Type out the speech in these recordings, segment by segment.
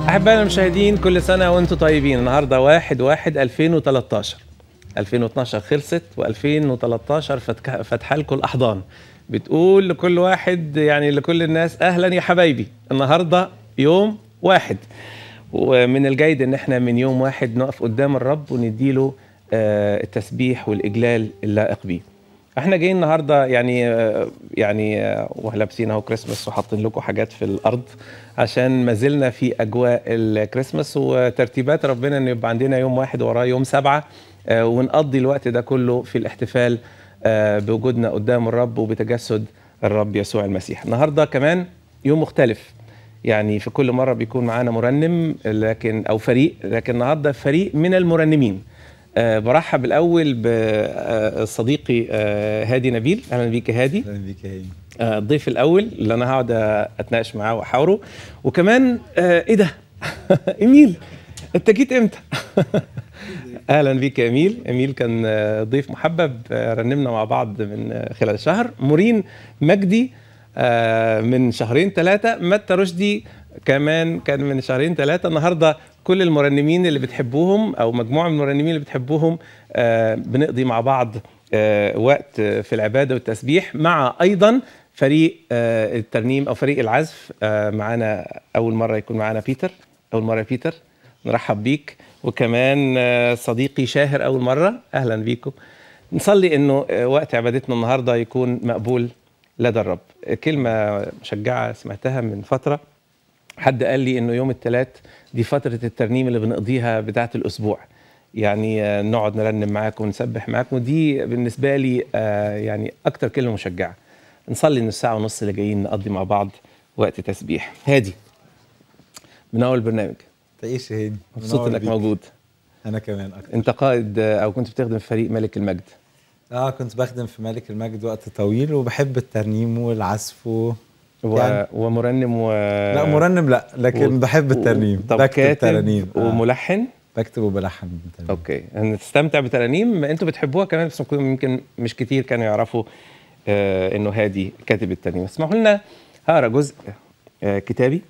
أحبائنا المشاهدين كل سنة وأنتم طيبين النهاردة واحد واحد 2013 2012 خلصت و2013 فتح فتح لكم الأحضان بتقول لكل واحد يعني لكل الناس أهلا يا حبايبي النهاردة يوم واحد ومن الجيد ان احنا من يوم واحد نقف قدام الرب ونديله آه، التسبيح والاجلال اللائق بيه احنا جايين النهارده يعني آه، يعني آه، ولابسين اهو كريسماس وحاطين لكم حاجات في الارض عشان ما زلنا في اجواء الكريسماس وترتيبات ربنا ان يبقى عندنا يوم واحد وراه يوم سبعه آه، ونقضي الوقت ده كله في الاحتفال آه، بوجودنا قدام الرب وبتجسد الرب يسوع المسيح النهارده كمان يوم مختلف يعني في كل مره بيكون معانا مرنم لكن او فريق لكن النهارده فريق من المرنمين أه برحب الاول بصديقي أه هادي نبيل اهلا بيك يا هادي اهلا بيك يا هاني آه، الضيف الاول اللي انا هقعد اتناقش معاه واحاوره وكمان آه ايه ده ايميل انت جيت امتى اهلا بيك يا ايميل ايميل كان آه، ضيف محبب آه، رنمنا مع بعض من آه، خلال شهر مورين مجدي آه، من شهرين ثلاثه متى رشدي كمان كان من شهرين ثلاثه النهارده كل المرنمين اللي بتحبوهم او مجموعه من المرنمين اللي بتحبوهم آه، بنقضي مع بعض آه، وقت آه، في العباده والتسبيح مع ايضا فريق آه، الترنيم او فريق العزف آه، معانا اول مره يكون معانا بيتر اول مره يا بيتر نرحب بيك وكمان آه، صديقي شاهر اول مره اهلا بيكم نصلي انه آه، وقت عبادتنا النهارده يكون مقبول لدى الرب كلمه مشجعه سمعتها من فتره حد قال لي انه يوم الثلاث دي فتره الترنيم اللي بنقضيها بتاعه الاسبوع يعني آه، نقعد نرنم معاكم ونسبح معاكم ودي بالنسبه لي آه، يعني اكتر كلمه مشجعه نصلي ان الساعه ونص اللي جايين نقضي مع بعض وقت تسبيح هادي من اول برنامج تعيش يا هاني مبسوط منور انك بيك. موجود انا كمان اكتر انت قائد آه، او كنت بتخدم في فريق ملك المجد اه كنت بخدم في ملك المجد وقت طويل وبحب الترنيم والعزف و... و... يعني- ومرنم و... لا مرنم لا لكن و- بحب الترنيم طب بكتب كاتب ترانيم آه. وملحن بكتب وبلحن ترانيم. اوكي نستمتع بترانيم انتوا بتحبوها كمان بس ممكن- يمكن مش كتير كانوا يعرفوا آه انه هادي كاتب الترنيم اسمحوا لنا هقرا جزء آه كتابي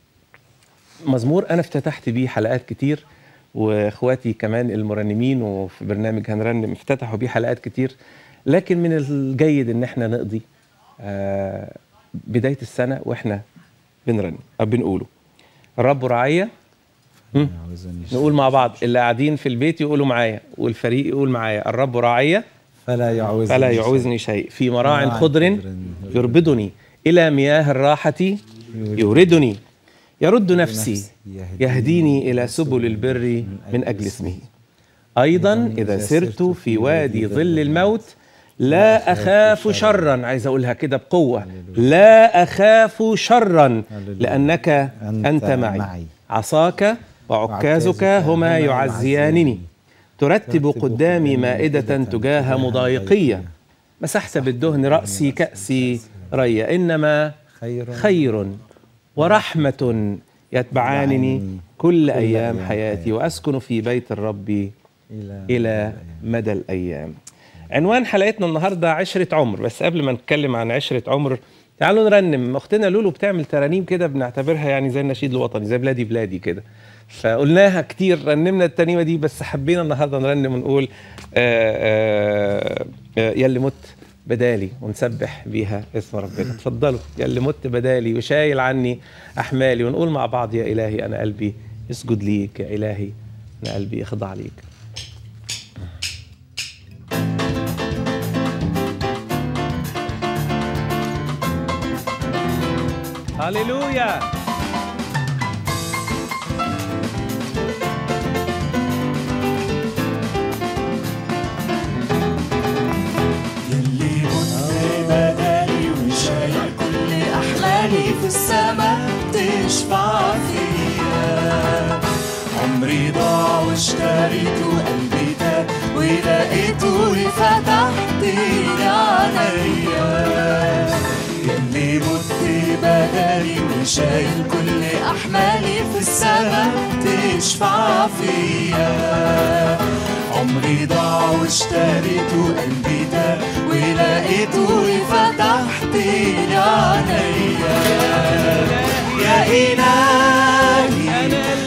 مزمور انا افتتحت بيه حلقات كتير واخواتي كمان المرنمين وفي برنامج هنرنم افتتحوا بيه حلقات كتير لكن من الجيد ان احنا نقضي آه بدايه السنه واحنا بنرنم او بنقوله الرب رعيه مم. عاوزني نقول مع بعض اللي قاعدين في البيت يقولوا معايا والفريق يقول معايا الرب راعية فلا يعوزني فلا شيء. يعوزني شيء في مراع مراع خضر خضر يربدني إلى مياه الراحة يوردني يرد نفسي يهديني إلى سبل البر من أجل اسمه أيضا إذا سرت في وادي ظل الموت لا أخاف شرا عايز أقولها كده بقوة لا أخاف شرا لأنك أنت معي عصاك وعكازك هما يعزيانني ترتب قدامي مائدة تجاه مضايقية مسحت بالدهن رأسي كأسي ريا إنما خير خير ورحمة يتبعانني كل أيام حياتي وأسكن في بيت الرب إلى إلى مدى الأيام عنوان حلقتنا النهاردة عشرة عمر بس قبل ما نتكلم عن عشرة عمر تعالوا نرنم أختنا لولو بتعمل ترانيم كده بنعتبرها يعني زي النشيد الوطني زي بلادي بلادي كده فقلناها كتير رنمنا الترنيمة دي بس حبينا النهاردة نرنم ونقول آآ آآ آآ يلي مت بدالي ونسبح بيها اسم ربنا اتفضلوا يلي مت بدالي وشايل عني أحمالي ونقول مع بعض يا إلهي أنا قلبي اسجد ليك يا إلهي أنا قلبي يخضع ليك هللويا يلي كنت بدالي وشايل كل احلامي في السما تشفع فيا عمري ضاع واشتريته قلبي تاب ولقيته وفتحت لي عينيا يلي مت بدالي وشايل كل احمالي في السما تشفع فيا عمري ضاع واشتريته قلبي ده ولقيته وفتحت لي عينيا يا إلهي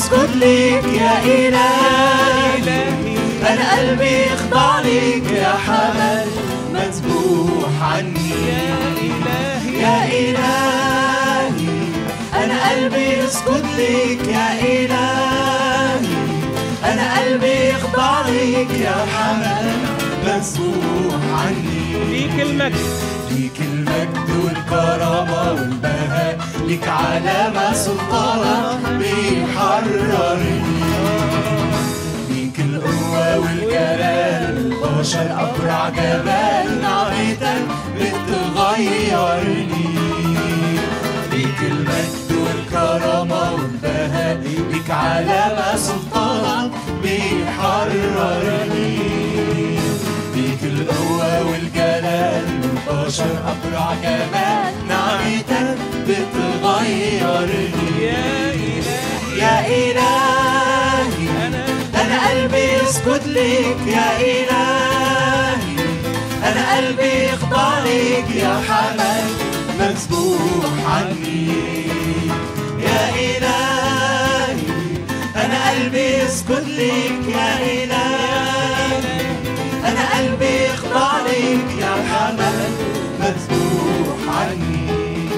اسجد ليك يا إلهي أنا قلبي يخضع ليك يا حمل مذبوح عني يا إلهي يا إلهي أنا قلبي يسجد ليك يا إلهي أنا قلبي يخضع ليك يا حمل مذبوح عني ليك المجد ليك المجد والكرامة والبهاء ليك علامة سلطانة بيحررني ليك القوة والجلال البشر أبرع جمال نعمتك بتغيرني ليك المجد والكرامة والبهاء ليك علامة سلطانة بيحررني ليك القوة والجلال البشر أبرع جمال نعمتك بتغيرني يا إلهي يا إلهي أنا أنا قلبي يسجد ليك يا إلهي أنا قلبي يخضع ليك يا حمل مذبوح عني يا إلهي أنا قلبي يسجد ليك يا إلهي أنا قلبي يخضع ليك يا حمل مذبوح عني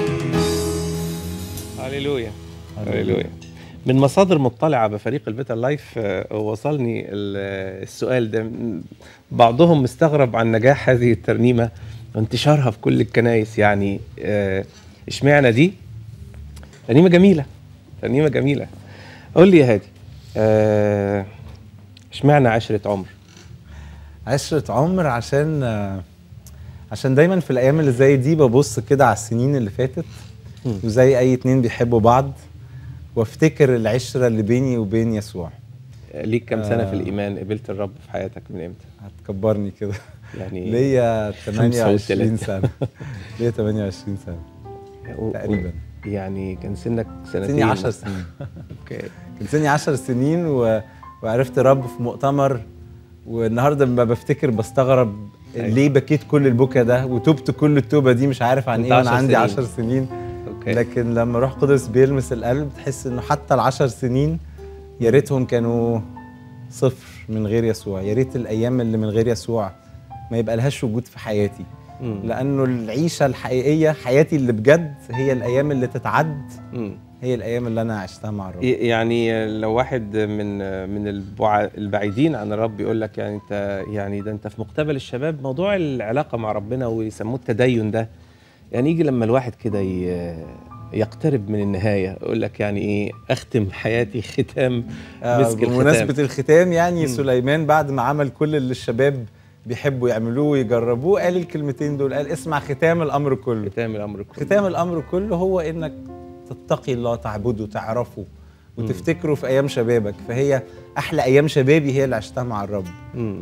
هللويا هللويا من مصادر مطلعه بفريق البيتا لايف آه، وصلني ال- السؤال ده م- بعضهم مستغرب عن نجاح هذه الترنيمه وانتشارها في كل الكنائس يعني آه، اشمعنى دي ترنيمه جميله ترنيمه جميله قول لي يا هادي آه، اشمعنى عشره عمر عشرة عمر عشان آه، عشان دايما في الايام اللي زي دي ببص كده على السنين اللي فاتت مم. وزي اي اتنين بيحبوا بعض وافتكر العشرة اللي بيني وبين يسوع آه، ليك كام سنه في آه. الايمان قبلت الرب في حياتك من امتى هتكبرني كده يعني ليا 28 وتلاتين. سنة ليا 28 سنة و- و- تقريبا يعني كان سنك سنتين سني 10 سنين اوكي كان سني 10 سنين و... وعرفت رب في مؤتمر والنهارده لما بفتكر بستغرب أيوة. ليه بكيت كل البكا ده وتوبت كل التوبه دي مش عارف عن كنت ايه وانا 10 عندي سنين. 10 سنين اوكي لكن لما روح قدس بيلمس القلب تحس انه حتى العشر سنين يا ريتهم كانوا صفر من غير يسوع يا ريت الايام اللي من غير يسوع ما يبقى لهاش وجود في حياتي مم. لانه العيشه الحقيقيه حياتي اللي بجد هي الايام اللي تتعد مم. هي الايام اللي انا عشتها مع الرب ي- يعني لو واحد من من البع- البعيدين عن الرب يقول لك يعني انت يعني ده انت في مقتبل الشباب موضوع العلاقه مع ربنا ويسموه التدين ده يعني يجي لما الواحد كده ي- يقترب من النهايه يقول لك يعني ايه اختم حياتي ختام آه، مسك الختام بمناسبة الختام يعني مم. سليمان بعد ما عمل كل اللي الشباب بيحبوا يعملوه ويجربوه قال الكلمتين دول قال اسمع ختام الأمر كله ختام الامر كله ختام الأمر كله هو إنك تتقي الله تعبده تعرفه وتفتكره في أيام شبابك فهي أحلى أيام شبابي هي اللي عشتها مع الرب مم.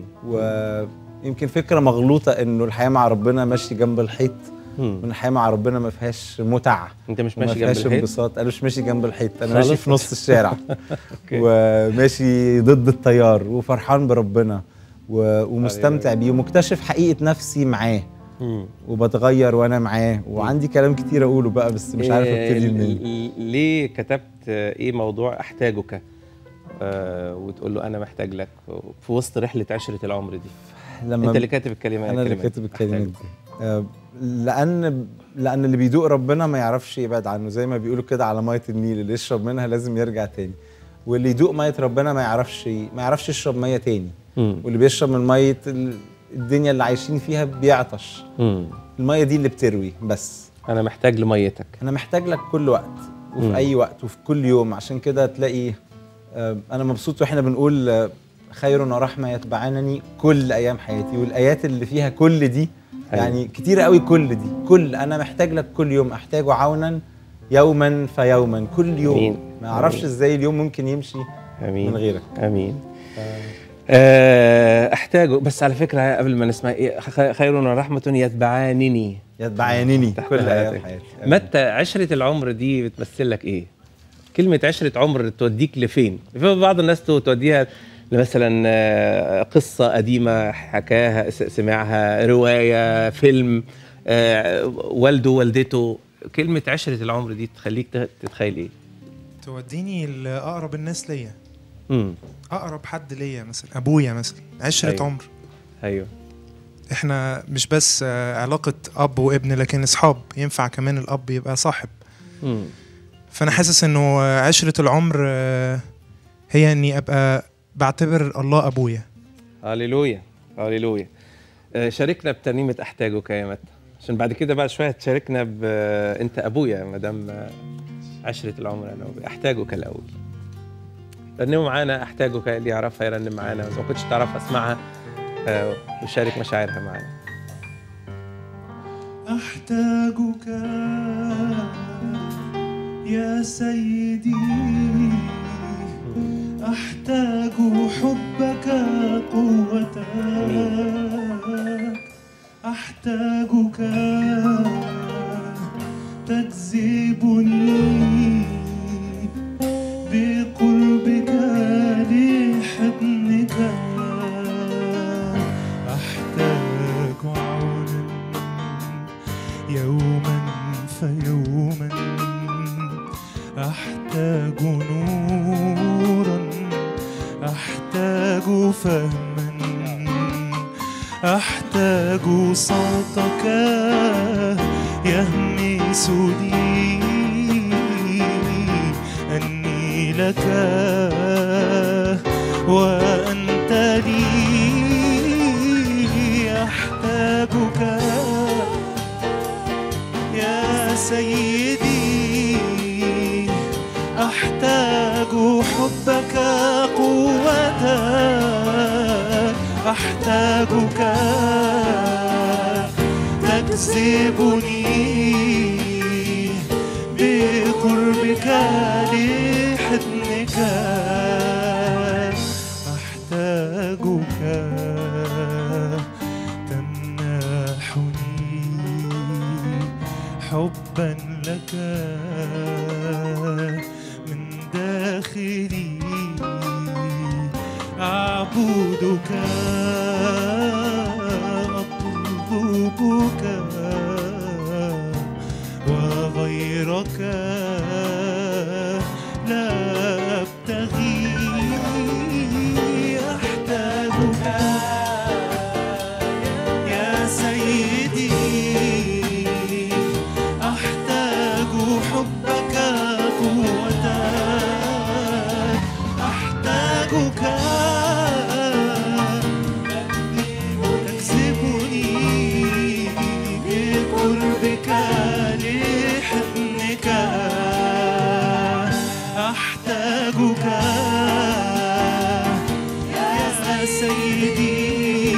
ويمكن فكرة مغلوطة إنه الحياة مع ربنا ماشي جنب الحيط مم. وإن الحياة مع ربنا ما فيهاش متعة انت مش وما ماشي جنب فيهاش الحيط انبساط انا مش ماشي جنب الحيط انا خالص؟ ماشي في نص الشارع أوكي. وماشي ضد التيار وفرحان بربنا و... ومستمتع بيه ومكتشف حقيقه نفسي معاه مم. وبتغير وانا معاه وعندي كلام كتير اقوله بقى بس مش عارف إيه، ابتدي ل- منين ل- ليه كتبت آه، ايه موضوع احتاجك آه وتقول له انا محتاج لك في وسط رحله عشره العمر دي لما انت اللي كاتب الكلمه انا اللي الكلمات. كاتب الكلمات أحتاجك. دي آه، لان لان اللي بيدوق ربنا ما يعرفش يبعد عنه زي ما بيقولوا كده على ميه النيل اللي يشرب منها لازم يرجع تاني واللي يدوق ميه ربنا ما يعرفش ما يعرفش يشرب ميه تاني مم. واللي بيشرب من ميه ال- الدنيا اللي عايشين فيها بيعطش مم. الميه دي اللي بتروي بس انا محتاج لميتك انا محتاج لك كل وقت وفي مم. اي وقت وفي كل يوم عشان كده تلاقي آه، انا مبسوط واحنا بنقول آه، خير ورحمه يتبعانني كل ايام حياتي والايات اللي فيها كل دي أيوة. يعني كتيره قوي كل دي كل انا محتاج لك كل يوم احتاج عونا يوما فيوما كل يوم أمين. ما اعرفش أمين. ازاي اليوم ممكن يمشي امين من غيرك امين آه، احتاجه بس على فكره قبل ما نسمع إيه، خ- خير ورحمه يتبعانني يتبعانني تحت كل ايام حياتك. حياتي متى عشره العمر دي بتمثل لك ايه كلمه عشره عمر توديك لفين في بعض الناس تو- توديها مثلا آه، قصه قديمه حكاها س- سمعها روايه فيلم آه، والده والدته كلمه عشره العمر دي تخليك ت- تتخيل ايه توديني لاقرب الناس ليا امم اقرب حد ليا مثلا ابويا مثلا عشره أيوة. عمر ايوه احنا مش بس آه، علاقه اب وابن لكن اصحاب ينفع كمان الاب يبقى صاحب امم فانا حاسس انه آه، عشره العمر آه، هي اني ابقى بعتبر الله ابويا هللويا هللويا آه، شاركنا بترنيمه احتاجك يا متى عشان بعد كده بقى شويه تشاركنا ب آه، انت ابويا ما دام آه، عشره العمر انا وأبويا. احتاجك الاول رنموا معانا احتاجك اللي يعرفها يرنم معانا واذا ما كنتش تعرف اسمعها آه، وشارك مشاعرها معانا أحتاجك يا سيدي أحتاج حبك قوتك أحتاجك تجذبني بقربك لحضنك أحتاج عونا يوما فيوما أحتاج نورا أحتاج فهما أحتاج صوتك يهمس لي أني لك وأنت لي أحتاجك يا سيدي أحتاج حبك قوتك أحتاجك تجذبني بقربك لحضنك أحتاجك تمنحني حبا لك من داخلي أعبدك أطلبك وغيرك لا أبتغي أحتاجك يا سيدي أحتاج حبك قوتك أحتاجك تجذبني بقربك لحضنك أحتاجك يا سيدي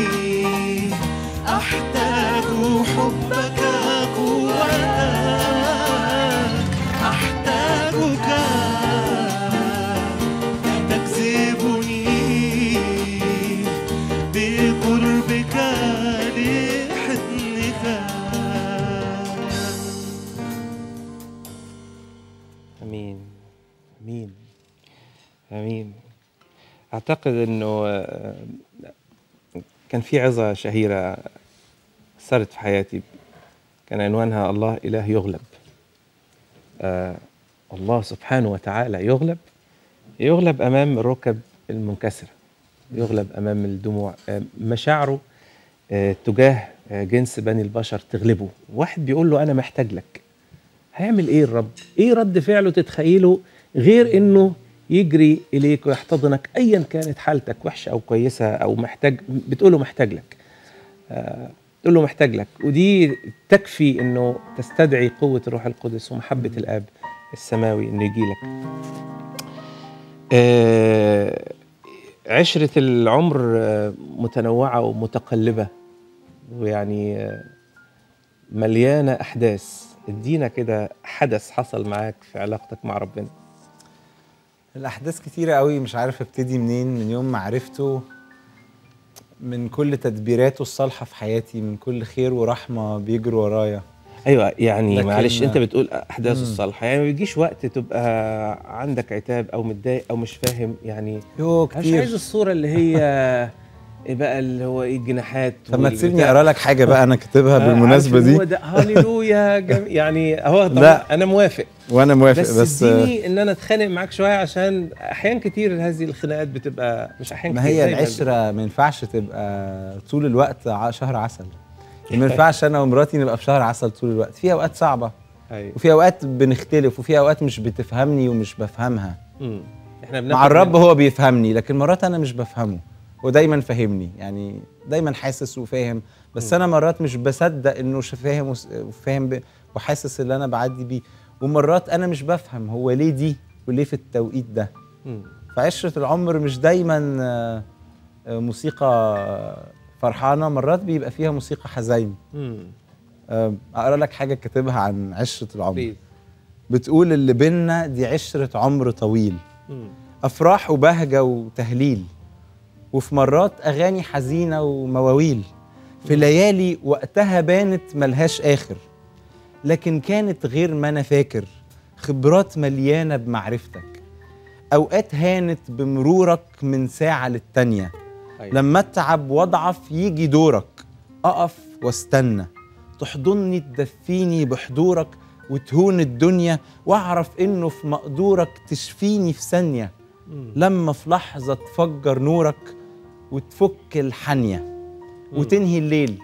أحتاج حبك قوتك أحتاجك تجذبني بقربك لحضنك امين امين امين اعتقد انه آه، كان في عظه شهيره اثرت في حياتي كان عنوانها الله اله يغلب آه الله سبحانه وتعالى يغلب يغلب امام الركب المنكسره يغلب امام الدموع آه مشاعره آه تجاه آه جنس بني البشر تغلبه واحد بيقول له انا محتاج لك هيعمل ايه الرب ايه رد فعله تتخيله غير انه يجري اليك ويحتضنك ايا كانت حالتك وحشه او كويسه او محتاج بتقول له محتاج لك آه، تقول له محتاج لك ودي تكفي انه تستدعي قوه الروح القدس ومحبه الاب السماوي انه يجي لك آه، عشرة العمر آه، متنوعة ومتقلبة ويعني آه، مليانة أحداث ادينا كده حدث حصل معاك في علاقتك مع ربنا الاحداث كتيره قوي مش عارف ابتدي منين من يوم ما عرفته من كل تدبيراته الصالحه في حياتي من كل خير ورحمه بيجروا ورايا ايوه يعني لكن- معلش انت بتقول احداث مم. الصالحه يعني ما بيجيش وقت تبقى عندك عتاب او متضايق او مش فاهم يعني يو أنا مش عايز كتير الصوره اللي هي إيه بقى اللي هو ايه الجناحات طب ما تسيبني والبتاع. اقرا لك حاجه بقى انا كاتبها آه، بالمناسبه عارف إن هو دي ده هاليلويا جم... يعني هو طبعا لا. انا موافق وانا موافق بس, بس, اديني ان انا اتخانق معاك شويه عشان احيان كتير هذه الخناقات بتبقى مش احيان ما كتير هي دايماً العشره ما ينفعش تبقى طول الوقت ع- شهر عسل ما ينفعش انا ومراتي نبقى في شهر عسل طول الوقت في اوقات صعبه ايوه وفي اوقات بنختلف وفي اوقات مش بتفهمني ومش بفهمها مم. احنا مع بناخد الرب من- هو بيفهمني لكن مرات انا مش بفهمه ودايما فاهمني يعني دايما حاسس وفاهم بس انا مرات مش بصدق انه ش- فاهم وس- وفاهم ب- وحاسس اللي انا بعدي بيه ومرات انا مش بفهم هو ليه دي وليه في التوقيت ده مم. فعشرة العمر مش دايما آه، آه، موسيقى فرحانة مرات بيبقى فيها موسيقى حزين مم. آه، أقرأ لك حاجة كاتبها عن عشرة العمر بليز. بتقول اللي بينا دي عشرة عمر طويل مم. أفراح وبهجة وتهليل وفي مرات أغاني حزينة ومواويل في ليالي وقتها بانت ملهاش آخر لكن كانت غير ما أنا فاكر خبرات مليانة بمعرفتك أوقات هانت بمرورك من ساعة للتانية أيوة. لما اتعب واضعف يجي دورك اقف واستنى تحضني تدفيني بحضورك وتهون الدنيا واعرف انه في مقدورك تشفيني في ثانيه مم. لما في لحظه تفجر نورك وتفك الحنيه وتنهي الليل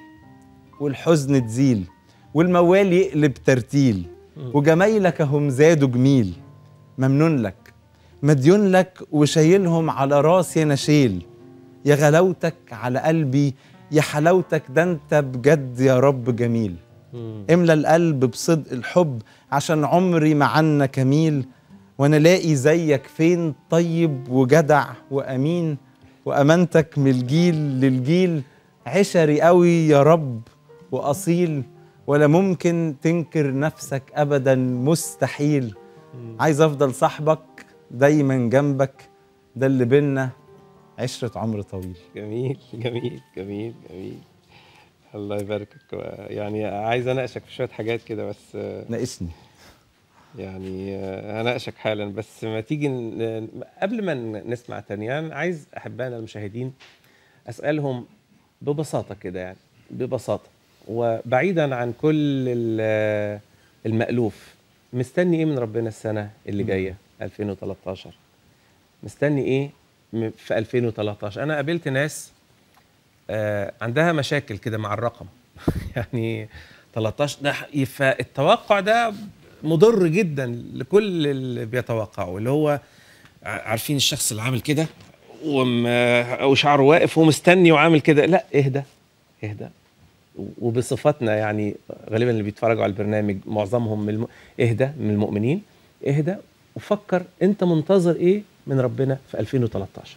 والحزن تزيل والموال يقلب ترتيل وجمايلك هم زادوا جميل ممنون لك مديون لك وشايلهم على راسي انا شيل يا غلاوتك على قلبي يا حلاوتك ده انت بجد يا رب جميل مم. املى القلب بصدق الحب عشان عمري معنا كميل وانا لاقي زيك فين طيب وجدع وامين وامانتك من الجيل للجيل عشري قوي يا رب واصيل ولا ممكن تنكر نفسك ابدا مستحيل عايز افضل صاحبك دايما جنبك ده اللي بينا عشرة عمر طويل جميل جميل جميل جميل الله يباركك يعني عايز اناقشك في شويه حاجات كده بس آه، ناقشني يعني آه، هناقشك حالا بس ما تيجي ن- قبل ما ن- نسمع تانيان عايز احبائنا المشاهدين اسالهم ببساطه كده يعني ببساطه وبعيدا عن كل ال- المألوف مستني ايه من ربنا السنه اللي جايه 2013 مستني ايه م- في 2013 انا قابلت ناس آه، عندها مشاكل كده مع الرقم يعني 13 ده ح- فالتوقع ده مضر جدا لكل اللي بيتوقعوا اللي هو ع- عارفين الشخص اللي عامل كده وم- وشعره واقف ومستني وعامل كده لا اهدى اهدى وبصفتنا يعني غالبا اللي بيتفرجوا على البرنامج معظمهم من الم... اهدى من المؤمنين اهدى وفكر انت منتظر ايه من ربنا في 2013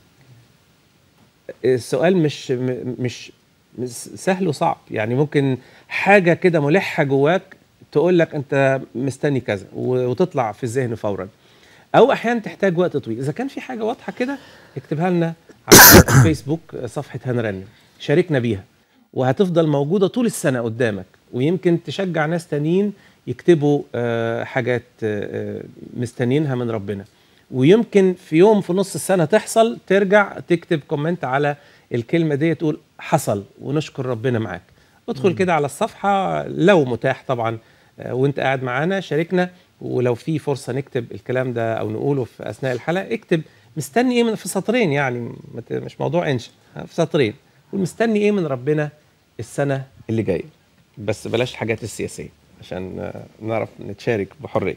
السؤال مش م- مش مش سهل وصعب يعني ممكن حاجه كده ملحه جواك تقول لك انت مستني كذا و- وتطلع في الذهن فورا او احيانا تحتاج وقت طويل اذا كان في حاجه واضحه كده اكتبها لنا على الفيسبوك صفحه هنرنم شاركنا بيها وهتفضل موجوده طول السنه قدامك ويمكن تشجع ناس تانيين يكتبوا آه، حاجات آه، آه، مستنيينها من ربنا ويمكن في يوم في نص السنه تحصل ترجع تكتب كومنت على الكلمه دي تقول حصل ونشكر ربنا معاك ادخل كده على الصفحه لو متاح طبعا آه، وانت قاعد معانا شاركنا ولو في فرصه نكتب الكلام ده او نقوله في اثناء الحلقه اكتب مستني ايه من في سطرين يعني ما ت- مش موضوع انشا في سطرين ومستني ايه من ربنا السنه اللي جايه بس بلاش الحاجات السياسيه عشان آه، نعرف نتشارك بحريه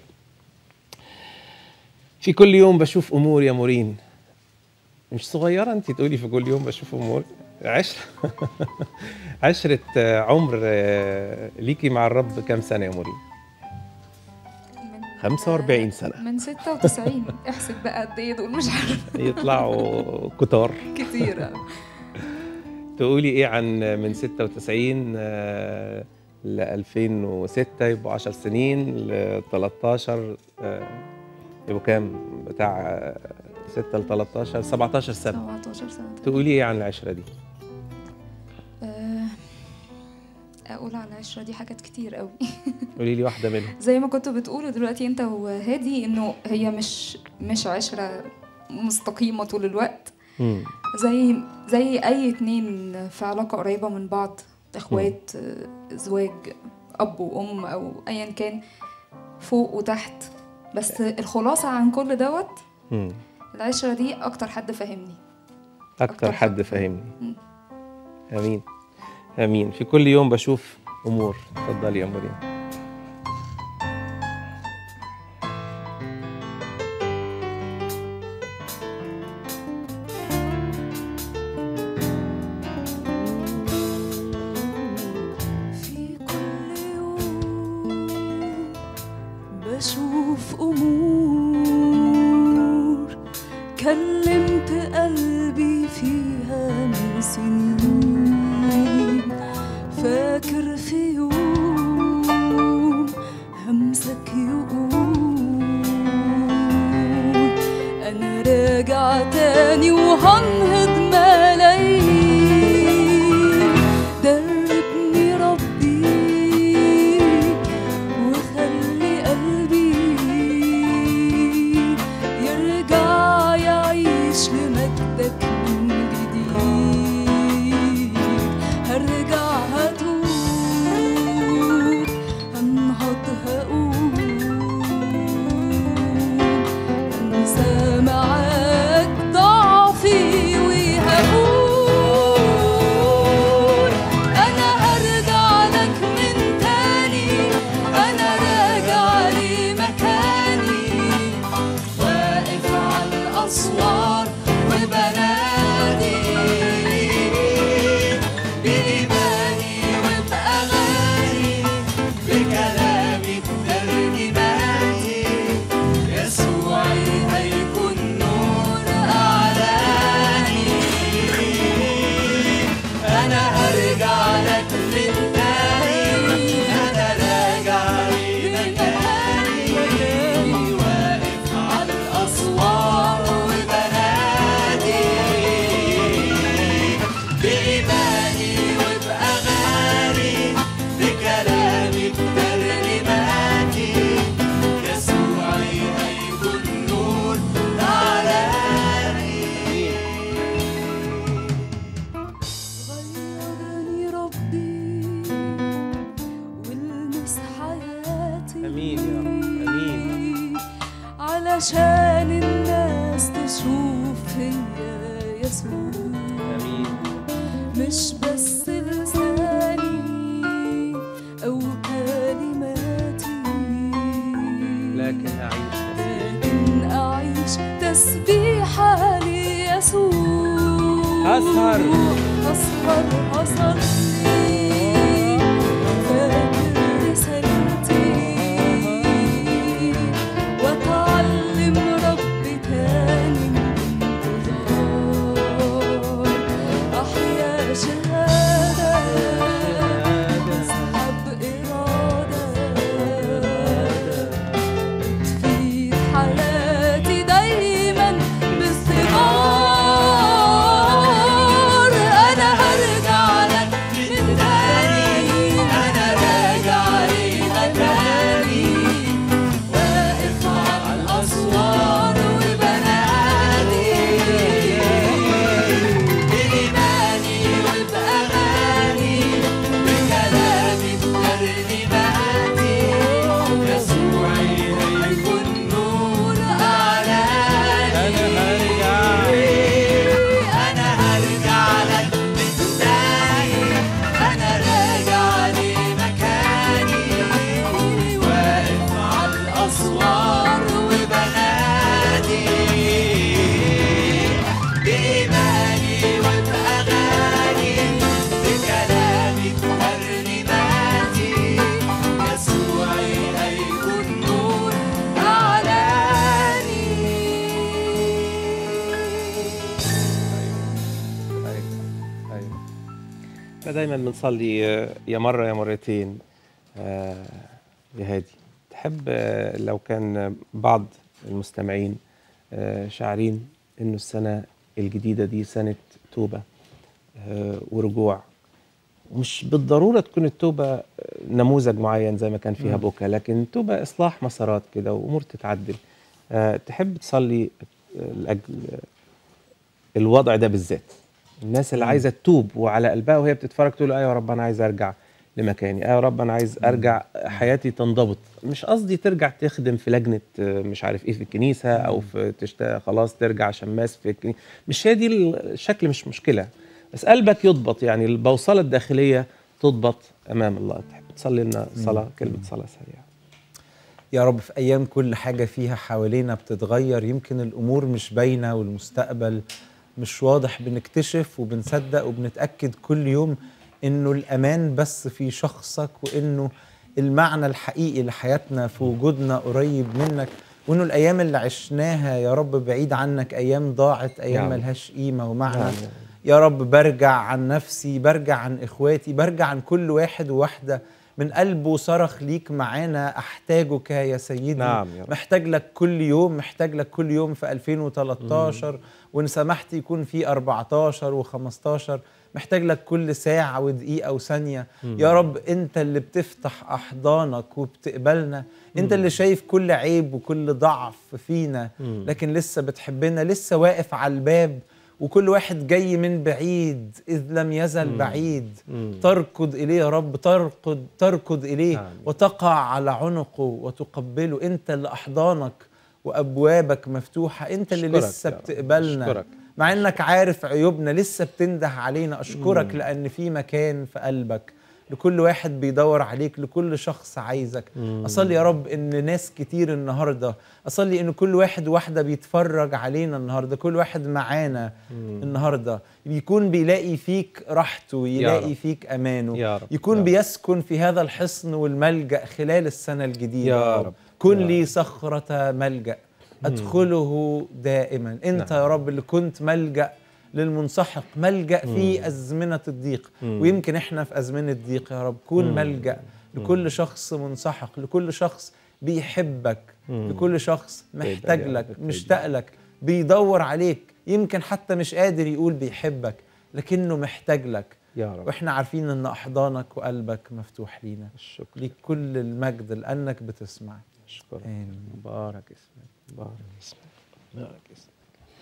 في كل يوم بشوف امور يا مورين مش صغيره انت تقولي في كل يوم بشوف امور عشرة عشرة آه، عمر آه، ليكي مع الرب كام سنة يا مورين؟ من 45 سنة من 96 احسب بقى قد ايه دول مش عارفه يطلعوا كتار كتير تقولي ايه عن من 96 آه، ل 2006 يبقوا 10 سنين ل 13 آه، يبقوا كام بتاع آه، 6 ل 13 17 سنة 17 سنه تقولي ايه عن العشرة دي؟ آه، اقول على العشره دي حاجات كتير قوي قولي لي واحدة منهم زي ما كنت بتقول دلوقتي انت وهادي انه هي مش مش عشره مستقيمه طول الوقت مم. زي زي اي اتنين في علاقه قريبه من بعض اخوات آه، زواج اب وام او ايا كان فوق وتحت بس الخلاصه عن كل دوت مم. العشره دي اكتر حد فاهمني اكتر أكتر حد حد. فاهمني مم. امين امين في كل يوم بشوف امور اتفضلي يا مريم في كل يوم بشوف أمور كلمت قلبي فيها من سنين فاكر في يوم همسك يقول أنا راجع تاني وهنهض ملايين دربني ربي وخلي قلبي يرجع يعيش لمجدك من جديد هرجع هتوب هنهض هقوم انسى معاك ضعفي وهقول انا هرجع لك من تاني انا راجع لمكاني واقف على الاسوار وبنادي بإيماني وبأغاني بكلامي بترجماتي يسوعي هيكون نور أعلاني أنا هرجع لك من تاني أنا راجع لمكاني واقف على الأسوار وبنادي بإيماني وبأغاني بكلامي بترنيماتي يسوعي هيكون نور أعلاني غيرني ربي والمس حياتي امين يا رب امين علشان الناس تشوف فيا يسوع امين مش بس لساني أو كلماتي لكن اعيش لكن أعيش تسبيحة ليسوع أسهر. أسهر أصلي فاكر رسالتي وأتعلم ربي تاني من انتظار أحيا شهادة أسحب إرادة تفيد حياتي دايما باستمرار انا هرجع لك من تاني انا راجع لمكاني واقف على الاسوار وبنادي بإيماني وبأغاني بكلامي بترنيماتي يسوعي هيكون نور أعلاني أنا هرجع لك من تاني أنا راجع لمكاني واقف على الأسوار وبنادي بإيماني وبأغاني بكلامي بترنيماتي يسوعي هيكون نور أعلاني ايوه ايوه احنا دايما بنصلي آه، يا مره يا مرتين آه، يا هادي تحب آه، لو كان بعض المستمعين آه، شاعرين انه السنه الجديده دي سنه توبه آه، ورجوع مش بالضروره تكون التوبه آه، نموذج معين زي ما كان فيها مم. بكى لكن توبه اصلاح مسارات كده وامور تتعدل آه، تحب تصلي آه، لاجل الوضع ده بالذات الناس اللي عايزه تتوب وعلى قلبها وهي بتتفرج تقول ايوه يا رب انا عايز ارجع لمكاني ايوه يا رب انا عايز ارجع حياتي تنضبط مش قصدي ترجع تخدم في لجنه آه، مش عارف ايه في الكنيسه او في تشت... خلاص ترجع شماس في الكنيسه مش هي دي الشكل مش مشكله بس قلبك يضبط يعني البوصله الداخليه تضبط امام الله تحب تصلي لنا صلاه كلمه صلاه سريعه يا رب في ايام كل حاجه فيها حوالينا بتتغير يمكن الامور مش باينه والمستقبل مش واضح بنكتشف وبنصدق وبنتاكد كل يوم انه الامان بس في شخصك وانه المعنى الحقيقي لحياتنا في وجودنا قريب منك وانه الايام اللي عشناها يا رب بعيد عنك ايام ضاعت ايام نعم. ملهاش قيمه ومعنى نعم. يا رب برجع عن نفسي برجع عن اخواتي برجع عن كل واحد وواحده من قلبه صرخ ليك معانا احتاجك يا سيدي نعم يا رب. محتاج لك كل يوم محتاج لك كل يوم في 2013 وان سمحت يكون في 14 و15 محتاج لك كل ساعة ودقيقة وثانية يا رب انت اللي بتفتح احضانك وبتقبلنا انت اللي شايف كل عيب وكل ضعف فينا لكن لسه بتحبنا لسه واقف على الباب وكل واحد جاي من بعيد إذ لم يزل بعيد تركض إليه يا رب تركض تركض إليه آمين. وتقع على عنقه وتقبله أنت اللي أحضانك وأبوابك مفتوحة أنت اللي أشكرك لسه يا رب. بتقبلنا أشكرك. مع انك عارف عيوبنا لسه بتنده علينا اشكرك لان في مكان في قلبك لكل واحد بيدور عليك لكل شخص عايزك اصلي يا رب ان ناس كتير النهارده اصلي ان كل واحد واحده بيتفرج علينا النهارده كل واحد معانا النهارده يكون بيلاقي فيك راحته يلاقي رب. فيك امانه يا رب. يكون يا رب. بيسكن في هذا الحصن والملجا خلال السنه الجديده يا رب. كن يا لي صخره ملجا ادخله دائما انت نعم. يا رب اللي كنت ملجا للمنسحق ملجا في ازمنه الضيق ويمكن احنا في ازمنه ضيق يا رب كون ملجا لكل شخص منسحق لكل شخص بيحبك لكل شخص محتاج يا رب، لك تبقى. مشتاق لك بيدور عليك يمكن حتى مش قادر يقول بيحبك لكنه محتاج لك يا رب واحنا عارفين ان احضانك وقلبك مفتوح لينا الشكر ليك كل المجد لانك بتسمع اشكرك آمين. بارك اسمك بارك اسمك بارك اسمك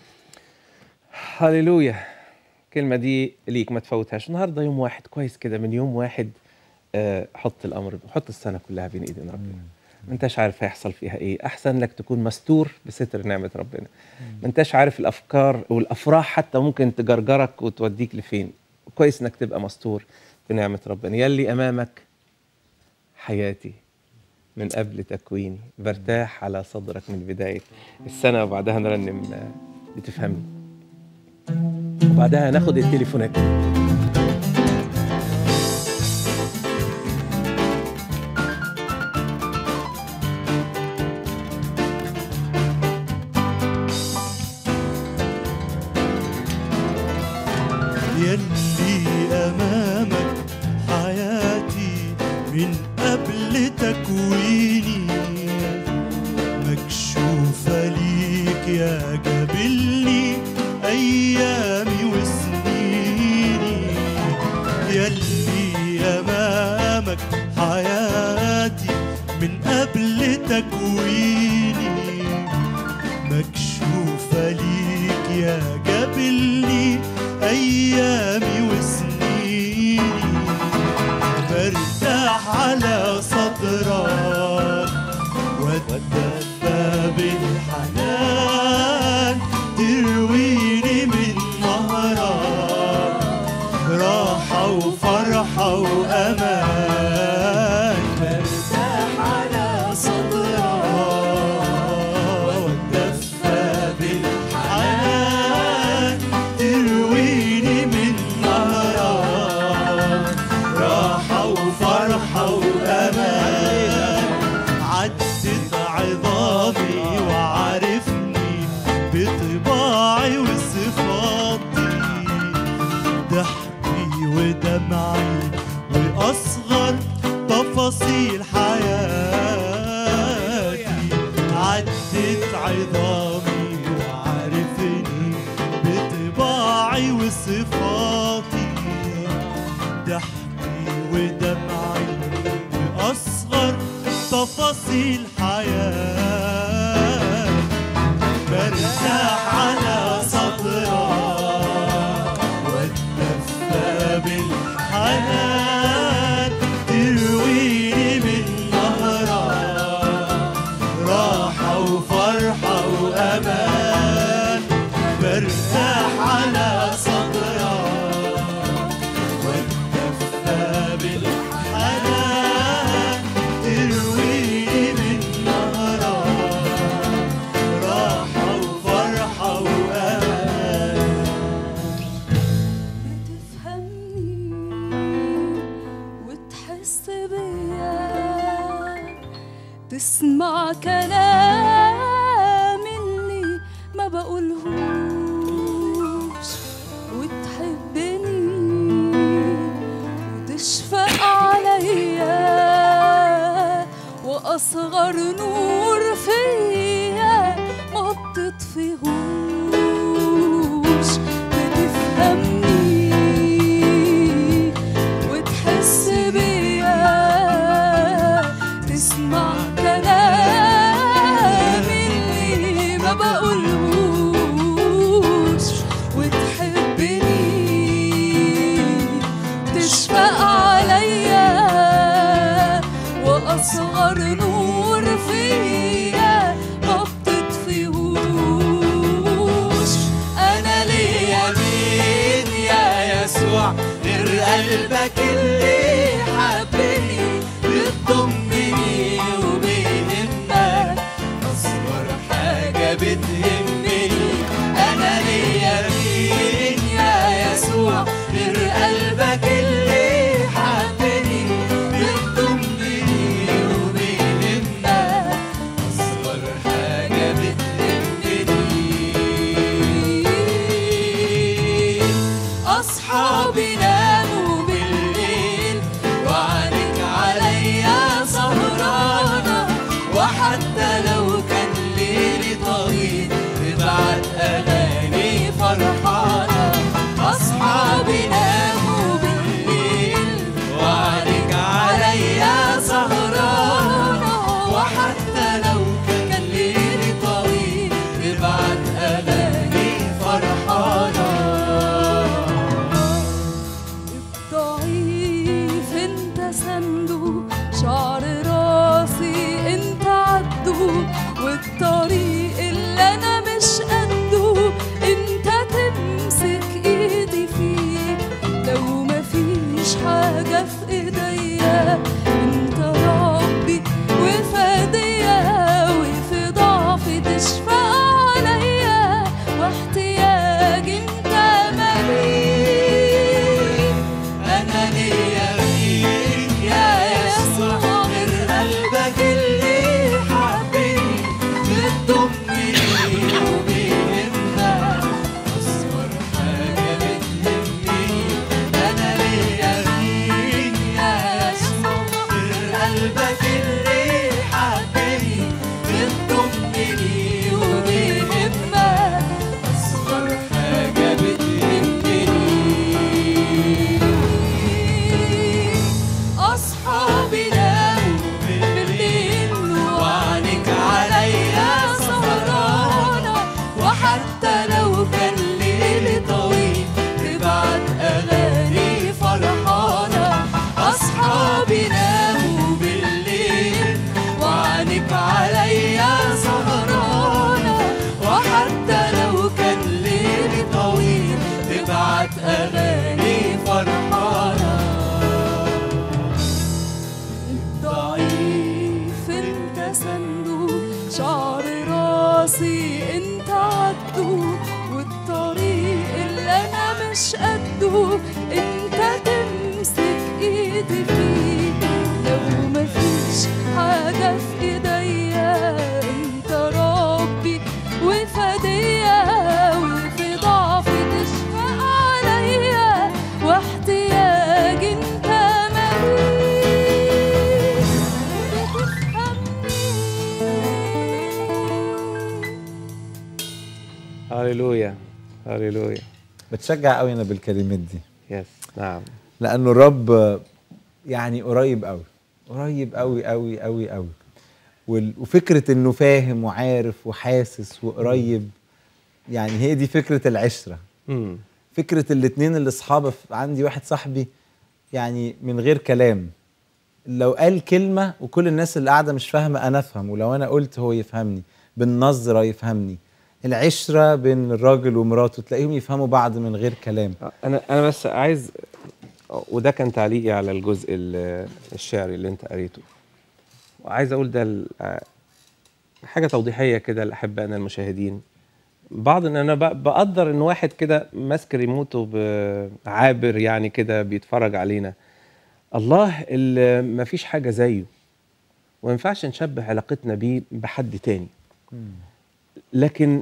هللويا الكلمة دي ليك ما تفوتهاش النهارده يوم واحد كويس كده من يوم واحد آه، حط الامر حط السنة كلها بين ايدين ربنا ما انتش عارف هيحصل فيها ايه احسن لك تكون مستور بستر نعمة ربنا ما انتش عارف الافكار والافراح حتى ممكن تجرجرك وتوديك لفين كويس انك تبقى مستور بنعمة ربنا يلي امامك حياتي من قبل تكويني برتاح على صدرك من بداية السنة وبعدها نرنم آه، بتفهمني وبعدها ناخد التليفونات يلي أمامك حياتي من قبل تكويني مكشوفة ليك يا جابلني أيامي وسنيني يلي أمامك حياتي من قبل تكويني مكشوفة ليك يا جابلني أيامي وسنيني برتاح على صدرك واتدفى بالحنان ترويني من نهرك راحة وفرحة وأمان برتاح على صدرك واتدفى بالحنان ترويني من نهرك راحة وفرحة وأمان عدت عظامي وعرفني بطباعي وصفاتي ضحكي ودمعي وأصغر تفاصيل حياتي عدت عظامي وعرفني بطباعي وصفاتي ضحكي ودمعي وأصغر تفاصيل حياتي برتاح على صدرك راحة وفرحة وأمان برتاح على صدرك والدفة بالحنان ترويني من نهرك راحة وفرحة وأمان بتفهمني وتحس بيا تسمع كلام اللي ما بقولهوش وتحبني وتشفق عليا واصغر نور فيا ما بتطفيهوش بتفهمني وتحس بيا تسمع كلام اللي ما بقولهوش وتحبني تشفق عليا واصغر نور فيا ما بتطفيهوش انا ليا مين يا يسوع غير قلبك اللي حبني بتضمني وبيهمك أصغر حاجة بتهمني أنا ليا مين يا يسوع غير قلبك اللي حبني بتضمني وبيهمك أصغر حاجة بتهمني أصحابي ناموا بالليل وعينك عليا سهرانة وحتى لو كان ليلي طويل تبعت أغاني فرحانة أصحابي ناموا بالليل وعينك عليا سهرانة وحتى لو كان ليلي طويل تبعت أغاني فرحانة ضعيف انت سنده شعر راسي انت عدو والطريق اللي انا مش قده انت تمسك ايدي فيه لو مفيش حاجة في ايديا انت ربي وفادية وفي ضعفي تشفى عليا واحتياجي انت مليك أنا ليا مين يا يسوع غير قلبك اللي حبني بتضمني وبيهمك أصغر حاجة بتهمني أنا ليا مين يا يسوع غير قلبك اللي حبني بتضمني وبيهمك أصغر حاجة بتهمني أصحابي ناموا بالليل وعينك عليا سهرانة وحتى لو كان ليلي طويل تبعت أغاني فرحانة أصحابي ناموا بالليل وعينك عليا سهرانة وحتى لو كان ليلي طويل تبعت أغاني فرحانة ضعيف انت صندوق شعر راسي انت عدو والطريق اللي انا مش قده انت تمسك ايدي فيه لو مفيش حاجة في ايديا انت ربي وفدية وفي ضعفي تشفق عليا واحتياجي انت مليك بتفهمني هللويا هللويا بتشجع قوي انا بالكلمات دي يس نعم لانه الرب يعني قريب قوي قريب قوي قوي قوي قوي وال- وفكره انه فاهم وعارف وحاسس وقريب يعني هي دي فكره العشره مم. فكره الاتنين اللي اصحاب عندي واحد صاحبي يعني من غير كلام لو قال كلمه وكل الناس اللي قاعده مش فاهمه انا افهم ولو انا قلت هو يفهمني بالنظره يفهمني العشره بين الراجل ومراته تلاقيهم يفهموا بعض من غير كلام انا انا بس عايز وده كان تعليقي على الجزء ال- الشعري اللي انت قريته وعايز اقول ده ال- حاجه توضيحيه كده لاحبائنا المشاهدين بعض ان انا ب- بقدر ان واحد كده ماسك ريموته ب- عابر يعني كده بيتفرج علينا الله اللي ما فيش حاجه زيه وما ينفعش نشبه علاقتنا بيه بحد تاني لكن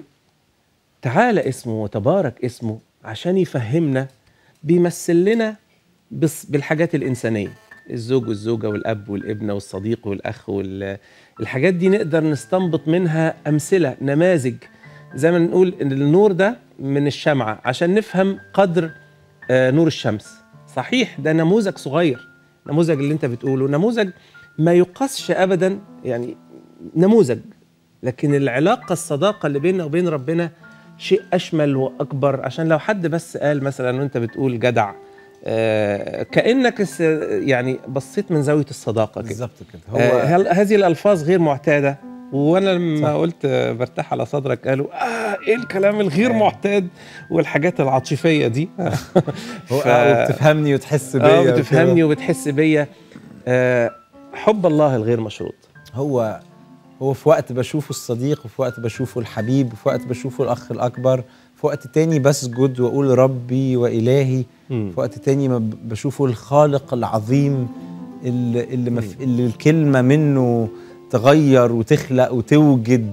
تعالى اسمه وتبارك اسمه عشان يفهمنا بيمثل لنا بس بالحاجات الإنسانية الزوج والزوجة والأب والابنة والصديق والأخ والحاجات دي نقدر نستنبط منها أمثلة نماذج زي ما نقول إن النور ده من الشمعة عشان نفهم قدر آه، نور الشمس صحيح ده نموذج صغير نموذج اللي انت بتقوله نموذج ما يقاسش أبدا يعني نموذج لكن العلاقة الصداقة اللي بيننا وبين ربنا شيء أشمل وأكبر عشان لو حد بس قال مثلا وأنت بتقول جدع آه كأنك س- يعني بصيت من زاوية الصداقة كده بالظبط كده هو هو هل هذه الألفاظ غير معتادة وأنا لما صح. قلت آه، برتاح على صدرك قالوا آه إيه الكلام الغير معتاد والحاجات العاطفية دي هو ف- آه، وبتفهمني وتحس بيا اه وكده. بتفهمني وبتحس بيا آه حب الله الغير مشروط هو هو في وقت بشوفه الصديق وفي وقت بشوفه الحبيب وفي وقت بشوفه الأخ الأكبر في وقت تاني بسجد وأقول ربي وإلهي مم. في وقت تاني ما ب- بشوفه الخالق العظيم اللي, اللي, مف... اللي الكلمة منه تغير وتخلق وتوجد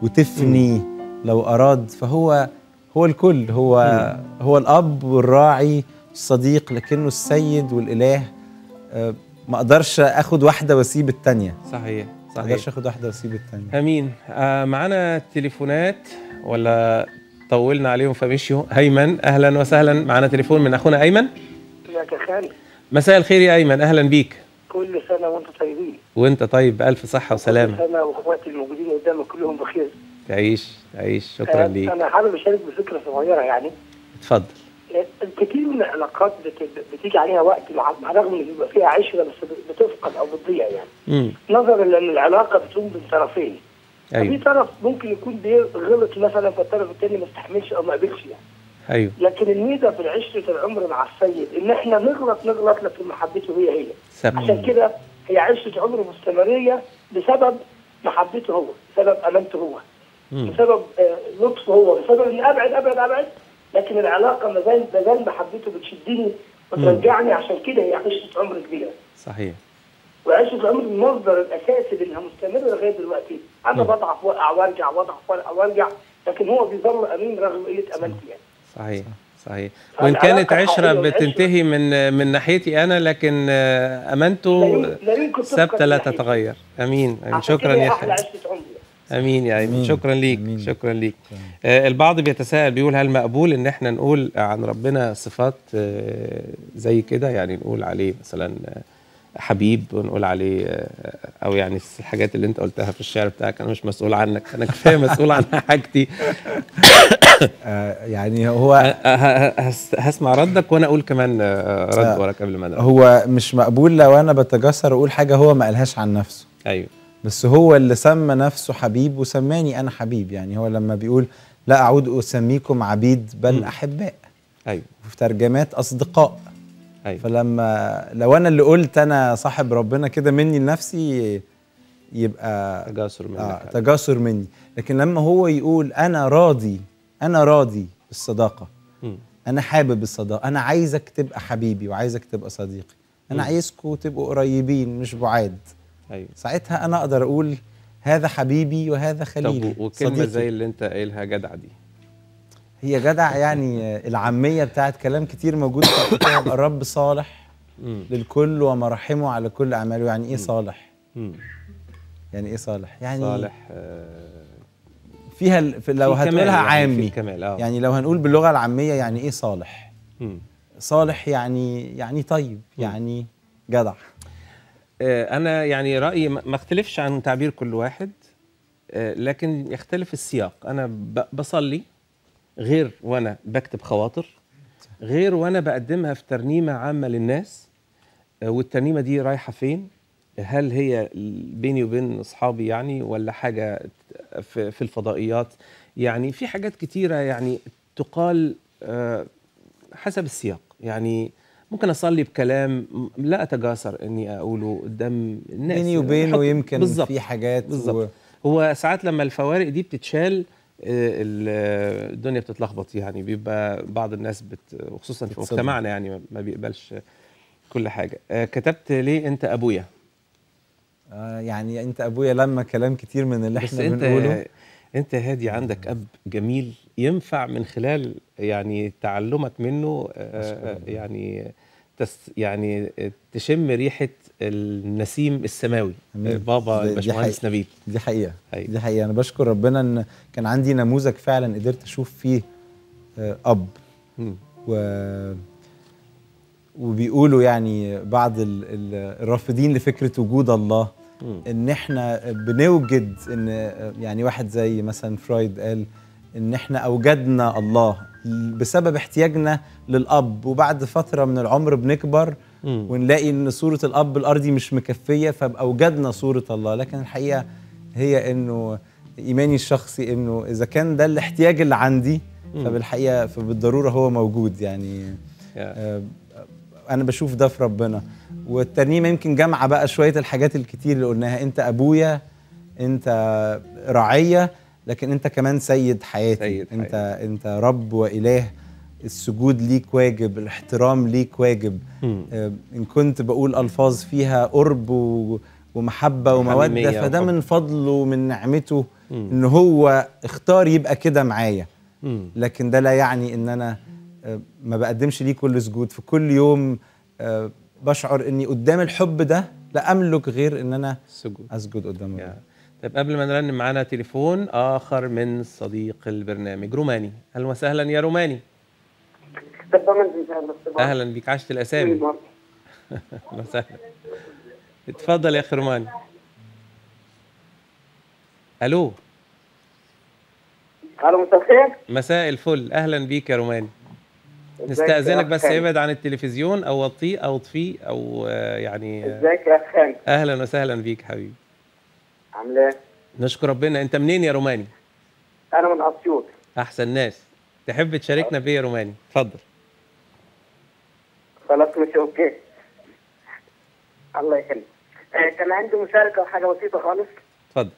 وتفني لو أراد فهو هو الكل هو هو الأب والراعي الصديق لكنه السيد والإله آه، ما أقدرش أخد واحدة وأسيب التانية صحيح ما صحيح أقدرش أخد واحدة وأسيب التانية امين آه معانا تليفونات ولا طولنا عليهم فمشيوا هيمن اهلا وسهلا معانا تليفون من اخونا ايمن ازيك يا خالد مساء الخير يا ايمن اهلا بيك كل سنه وانتم طيبين وانت طيب بالف صحه وسلامه انا واخواتي الموجودين قدامك كلهم بخير تعيش تعيش شكرا آه، ليك انا حابب اشارك بفكره صغيره يعني اتفضل آه، كتير من العلاقات بت- بتيجي عليها وقت مع مع رغم ان بيبقى فيها عشره بس بتفقد او بتضيع يعني امم نظرا لان العلاقه بتقوم بالطرفين في ايوه طرف ممكن يكون بيغلط مثلا فالطرف الثاني ما استحملش او ما قبلش يعني ايوه لكن الميزه في عشره العمر مع السيد ان احنا نغلط نغلط لكن محبته هي هي سبت عشان كده هي عشرة عمر مستمرية بسبب محبته هو بسبب أمانته هو مم. بسبب آه، لطفه هو بسبب إني أبعد أبعد أبعد لكن العلاقة ما زال ما زال محبته بتشدني وترجعني عشان كده هي عشرة عمر كبيرة صحيح وعشرة العمر المصدر الأساسي لأنها مستمرة لغاية دلوقتي أنا بضعف وأقع وأرجع وأضعف وأقع وأرجع لكن هو بيظل أمين رغم قلة أمانتي يعني صحيح صحيح وان فالعلاقة كانت عشره الحقيقية والعشرة- بتنتهي من من ناحيتي انا لكن آه، امانته لا يمكن- لا يمكن تفقد ثابته لا من ناحيتي. تتغير امين امين عشان شكرا كده يا أحلى اخي عشرة عمر يعني. امين يا ايمن أمين. شكرا ليك أمين. شكرا ليك آه البعض بيتساءل بيقول هل مقبول ان احنا نقول عن ربنا صفات آه زي كده يعني نقول عليه مثلا آه، حبيب ونقول عليه آه، او يعني الحاجات اللي انت قلتها في الشعر بتاعك انا مش مسؤول عنك انا كفايه مسؤول عن حاجتي آه يعني هو آه، ه- هس- هسمع ردك وانا اقول كمان آه، رد آه. وراك قبل ما نرد هو مش مقبول لو انا بتجسر اقول حاجه هو ما قالهاش عن نفسه ايوه بس هو اللي سمى نفسه حبيب وسماني انا حبيب يعني هو لما بيقول لا اعود اسميكم عبيد بل احباء ايوه وفي ترجمات اصدقاء ايوه فلما لو انا اللي قلت انا صاحب ربنا كده مني لنفسي يبقى تجاسر منك آه تجاسر مني لكن لما هو يقول انا راضي انا راضي بالصداقه مم. انا حابب الصداقه انا عايزك تبقى حبيبي وعايزك تبقى صديقي انا مم. عايزكم تبقوا قريبين مش بعاد ايوه ساعتها انا اقدر اقول هذا حبيبي وهذا خليلي طب وكلمه صديقي. زي اللي انت قايلها جدع دي هي جدع يعني آه، العاميه بتاعت كلام كتير موجود في الكتاب الرب صالح مم. للكل ومراحمه على كل اعماله يعني ايه صالح مم. يعني ايه صالح يعني صالح آه، فيها ال- في- لو في كمال هتقولها يعني، في عامي الكمال، آه. يعني لو هنقول باللغه العاميه يعني ايه صالح مم. صالح يعني يعني طيب يعني جدع آه، انا يعني رايي ما ما اختلفش عن تعبير كل واحد آه، لكن يختلف السياق انا ب- بصلي غير وانا بكتب خواطر غير وانا بقدمها في ترنيمه عامه للناس آه، والترنيمه دي رايحه فين هل هي بيني وبين اصحابي يعني ولا حاجه في, في الفضائيات يعني في حاجات كتيره يعني تقال آه، حسب السياق يعني ممكن اصلي بكلام لا اتجاسر اني اقوله قدام الناس بيني وبينه بحط- يمكن بالظبط في حاجات بالظبط هو ساعات لما الفوارق دي بتتشال آه، ال- الدنيا بتتلخبط يعني بيبقى بعض الناس بت وخصوصا في بتصدم. مجتمعنا يعني ما- ما بيقبلش كل حاجه آه، كتبت ليه انت ابويا آه يعني انت ابويا لما كلام كتير من اللي بس احنا انت بنقوله انت هادي عندك اب جميل ينفع من خلال يعني تعلمك منه آه، يعني تس يعني تشم ريحه النسيم السماوي أمين. بابا دي- دي الباشمهندس حقيقة. نبيل دي حقيقه أيوة. دي حقيقه انا بشكر ربنا ان كان عندي نموذج فعلا قدرت اشوف فيه آه اب مم. و وبيقولوا يعني بعض ال- ال- الرافضين لفكره وجود الله مم. ان احنا بنوجد ان يعني واحد زي مثلا فرويد قال ان احنا اوجدنا الله بسبب احتياجنا للاب وبعد فتره من العمر بنكبر مم. ونلاقي ان صوره الاب الارضي مش مكفيه فاوجدنا صوره الله لكن الحقيقه هي انه ايماني الشخصي انه اذا كان ده الاحتياج اللي عندي مم. فبالحقيقه فبالضروره هو موجود يعني يا. آه، انا بشوف ده في ربنا والترنيمه يمكن جامعه بقى شويه الحاجات الكتير اللي قلناها انت ابويا انت رعيه لكن انت كمان سيد حياتي سيد انت حياتي. انت رب واله السجود ليك واجب الاحترام ليك واجب مم. آه، ان كنت بقول الفاظ فيها قرب و- ومحبه وموده حميمية فده وحب. من فضله ومن نعمته مم. ان هو اختار يبقى كده معايا مم. لكن ده لا يعني ان انا آه، ما بقدمش ليه كل سجود في كل يوم آه، بشعر اني قدام الحب ده لا املك غير ان انا السجود اسجد قدام يا. الله طيب قبل ما نرنم معانا تليفون اخر من صديق البرنامج روماني اهلا وسهلا يا روماني اهلا بيك عشت الاسامي اهلا وسهلا اتفضل يا اخي روماني الو الو مساء الخير مساء الفل اهلا بيك يا روماني ازيك نستأذنك يا بس أخ خالد؟ ابعد عن التلفزيون او وطيه او اطفيه او آه، يعني آه، ازيك يا اخ خالد اهلا وسهلا بيك حبيبي عامل ايه؟ نشكر ربنا انت منين يا روماني انا من اسيوط احسن ناس تحب تشاركنا بايه يا روماني اتفضل خلاص مش اوكي الله يخليك آه، كان عندي مشاركه حاجه بسيطه خالص اتفضل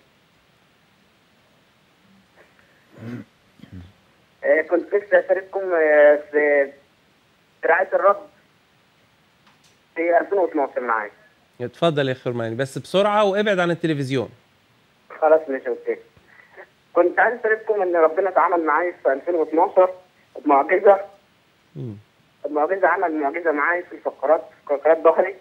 آه، كنت لسه اشارككم آه، في رعايه الرب في 2012 معايا اتفضل يا اخي روماني بس بسرعه وابعد عن التلفزيون خلاص مش اوكي كنت عايز اشارككم ان ربنا اتعامل معايا في 2012 بمعجزه مم. بمعجزه عمل معجزه معايا في الفقرات في فقرات ظهري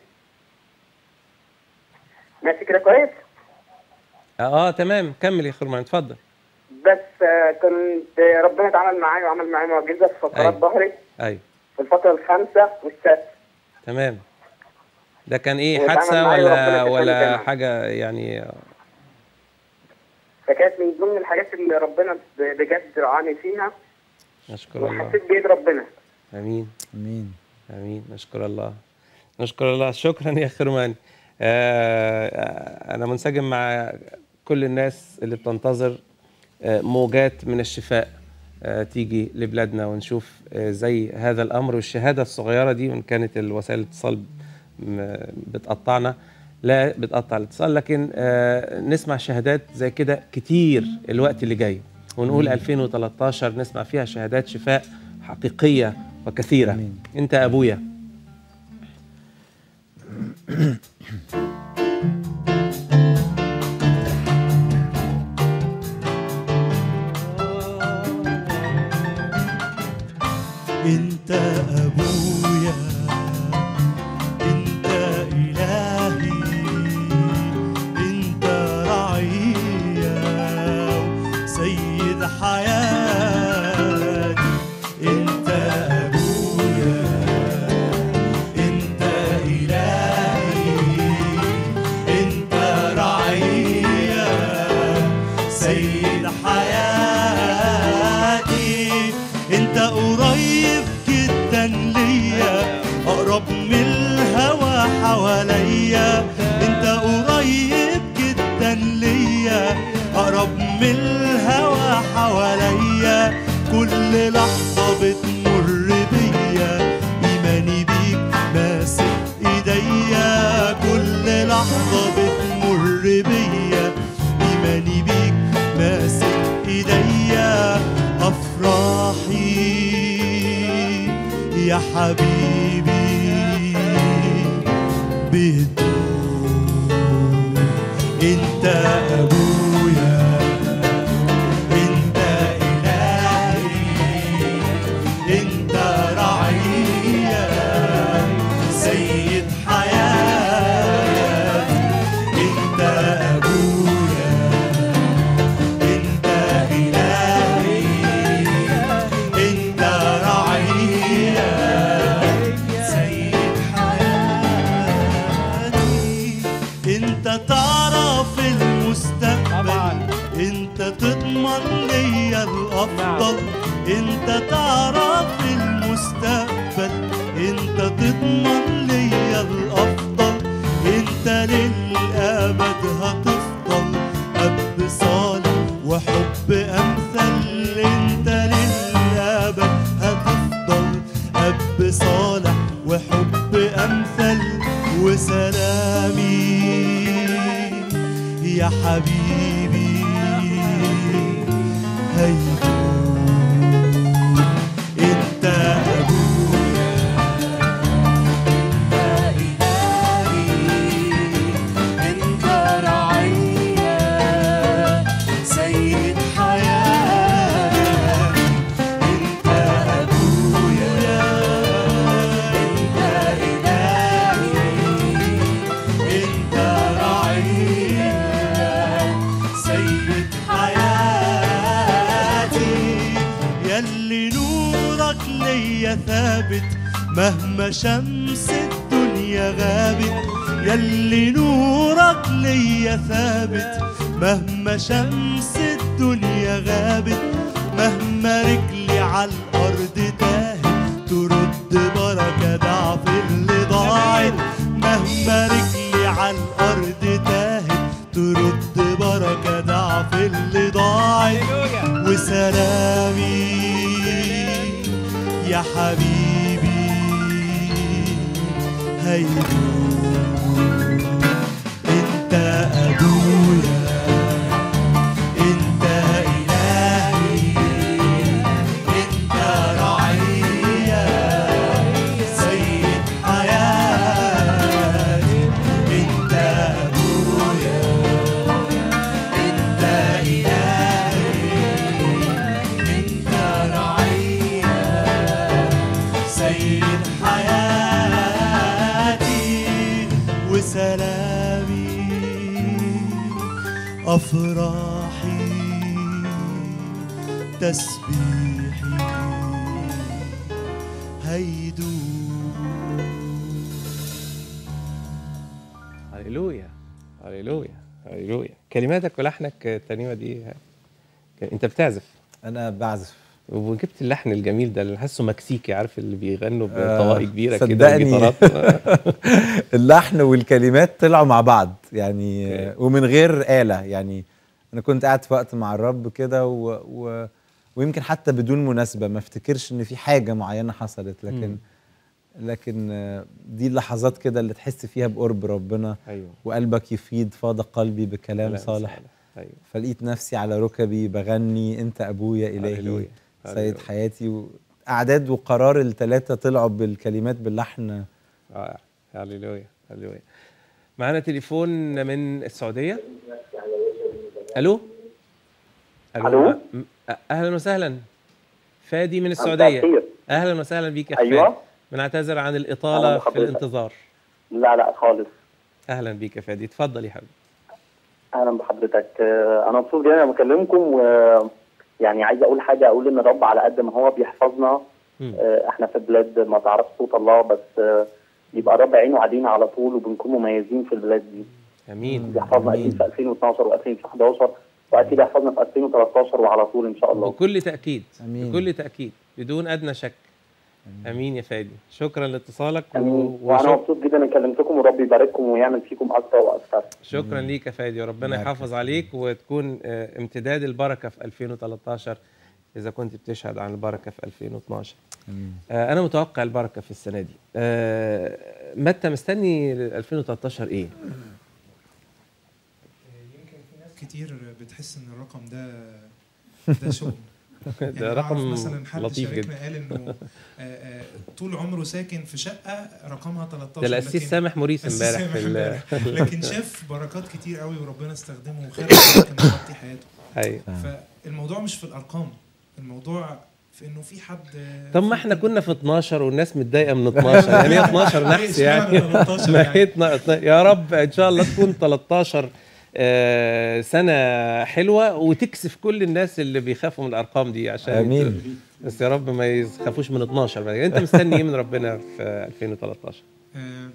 ماشي كده كويس اه, آه تمام كمل يا اخي روماني اتفضل بس آه، كنت ربنا اتعامل معايا وعمل معايا معجزه في فقرات أيوة. ظهري ايوه في الفتره الخامسه والسادسه تمام ده كان ايه واتعامل حادثه معايا ولا وربنا كفاني ولا تمام. حاجه يعني فكانت من ضمن الحاجات اللي ربنا بجد رعاني فيها نشكر الله وحسيت بإيد ربنا امين امين امين نشكر الله نشكر الله شكرا يا اخي روماني آه انا منسجم مع كل الناس اللي بتنتظر آه موجات من الشفاء آه تيجي لبلادنا ونشوف آه زي هذا الامر والشهاده الصغيره دي وان كانت الوسائل الاتصال م- بتقطعنا لا بتقطع الاتصال لكن آه نسمع شهادات زي كده كتير الوقت اللي جاي ونقول 2013 نسمع فيها شهادات شفاء حقيقيه وكثيره آمين. انت ابويا انت ابويا انت الهي انت رعية سيد حياتي انت ابويا انت الهي انت رعية سيد حياتي انت قريب جدا ليا اقرب من الهوى حواليا انت هم الهوى حواليا كل لحظة بتمر بيا إيماني بيك ماسك إيديا كل لحظة بتمر بيا إيماني بيك ماسك إيديا أفراحي يا حبيبي بهدوء انت ابويا انت الهي انت رعية سيد حياتي انت ابويا انت الهي انت رعية سيد حياتي انت تعرف المستقبل انت تضمن ليا الافضل انت تعرف المستقبل انت تضمن ليا الافضل انت للابد هتفضل اب صالح وحب امثل انت للابد هتفضل اب صالح وحب امثل وسلامي يا حبيبي هيدوم انت ابويا انت رعية سيد حياتي انت ابويا انت الهي انت رعية سيد حياتي يلي نورك ليا ثابت مهما شمس الدنيا غابت يلي نورك ليا ثابت مهما شمس الدنيا غابت مهما رجلي على الارض تاهت ترد بركة ضعف اللي ضاعت مهما رجلي على الارض تاهت ترد بركة ضعف اللي ضاعت وسلامي يا حبيبي هيدوم انت ابويا انت الهي انت رعية سيد حياتي انت ابويا انت الهي انت رعية سيد حياتي وسلامي أفراحي تسبيحي هيدوم هللويا هللويا هللويا كلماتك ولحنك الترنيمه دي انت بتعزف انا بعزف وجبت اللحن الجميل ده اللي حاسه مكسيكي عارف اللي بيغنوا آه، بطواقي كبيره كده صدقني. وجيتارات. اللحن والكلمات طلعوا مع بعض يعني أوكي. آه، ومن غير آلة يعني أنا كنت قاعد في وقت مع الرب كده و... و... ويمكن حتى بدون مناسبة ما افتكرش إن في حاجة معينة حصلت لكن لكن آه، دي اللحظات كده اللي تحس فيها بقرب ربنا ايوه وقلبك يفيض فاض قلبي بكلام كلام صالح ايوه فلقيت نفسي على ركبي بغني أنت أبويا إلهي هللويا. سيد هللويا. حياتي أعداد وقرار الثلاثة طلعوا بالكلمات باللحن رائع هللويا هللويا معانا تليفون من السعوديه الو ألو؟ م- اهلا وسهلا فادي من مساء السعوديه الخير. اهلا وسهلا بيك يا أيوة. فادي بنعتذر عن أهلا الاطاله في بحضرتك. الانتظار لا لا خالص اهلا بيك يا فادي اتفضل يا حبيبي اهلا بحضرتك آه، انا مبسوط جدا انا بكلمكم و يعني عايز اقول حاجه اقول ان الرب على قد ما هو بيحفظنا مم. آه، احنا في بلاد ما تعرفش صوت الله بس آه، يبقى الرب عينه علينا على طول وبنكون مميزين في البلاد دي امين بيحفظنا اكيد في 2012 و2011 واكيد يحفظنا في 2013 وعلى طول ان شاء الله بكل تاكيد أمين. بكل تاكيد بدون ادنى شك امين يا فادي شكرا لاتصالك و- امين وانا وشك- مبسوط جدا اني كلمتكم وربي يبارككم ويعمل فيكم اكتر واكتر شكرا ليك يا فادي وربنا معاك. يحافظ عليك وتكون آه، امتداد البركه في 2013 اذا كنت بتشهد عن البركه في 2012 آه، انا متوقع البركه في السنه دي آه، متى مستني ل 2013 ايه يمكن في ناس كتير بتحس ان الرقم ده ده شغل ده يعني أعرف رقم مثلا حد لطيف شاركنا جدا قال انه آه، آه، طول عمره ساكن في شقه رقمها 13 ده القسيس لكن- سامح موريس القسيس امبارح سامح في ال- امبارح. لكن شاف بركات كتير قوي وربنا استخدمه وخلق انه يغطي حياته ايوه فالموضوع مش في الارقام الموضوع في انه في حد طب ما احنا كنا في 12 والناس متضايقه من 12 يعني هي 12 نحس يعني اشمعنى 13 ما يعني؟ هي اتنا- يا رب ان شاء الله تكون 13 آه، سنه حلوه وتكسف كل الناس اللي بيخافوا من الارقام دي عشان امين بس يا رب ما يخافوش من 12 بعد كده. انت مستني ايه من ربنا في 2013 آه،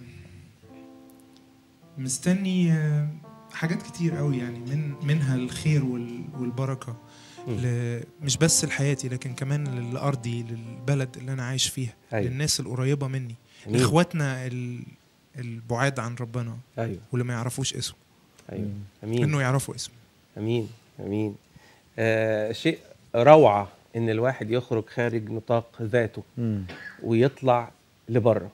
مستني آه، حاجات كتير قوي يعني من منها الخير وال- والبركه ل- مش بس لحياتي لكن كمان لارضي للبلد اللي انا عايش فيها أيوة. للناس القريبه مني أمين. اخواتنا ال- البعاد عن ربنا ايوه واللي ما يعرفوش اسمه ايوه امين انه يعرفوا اسمه امين امين آه شيء روعه ان الواحد يخرج خارج نطاق ذاته مم. ويطلع لبره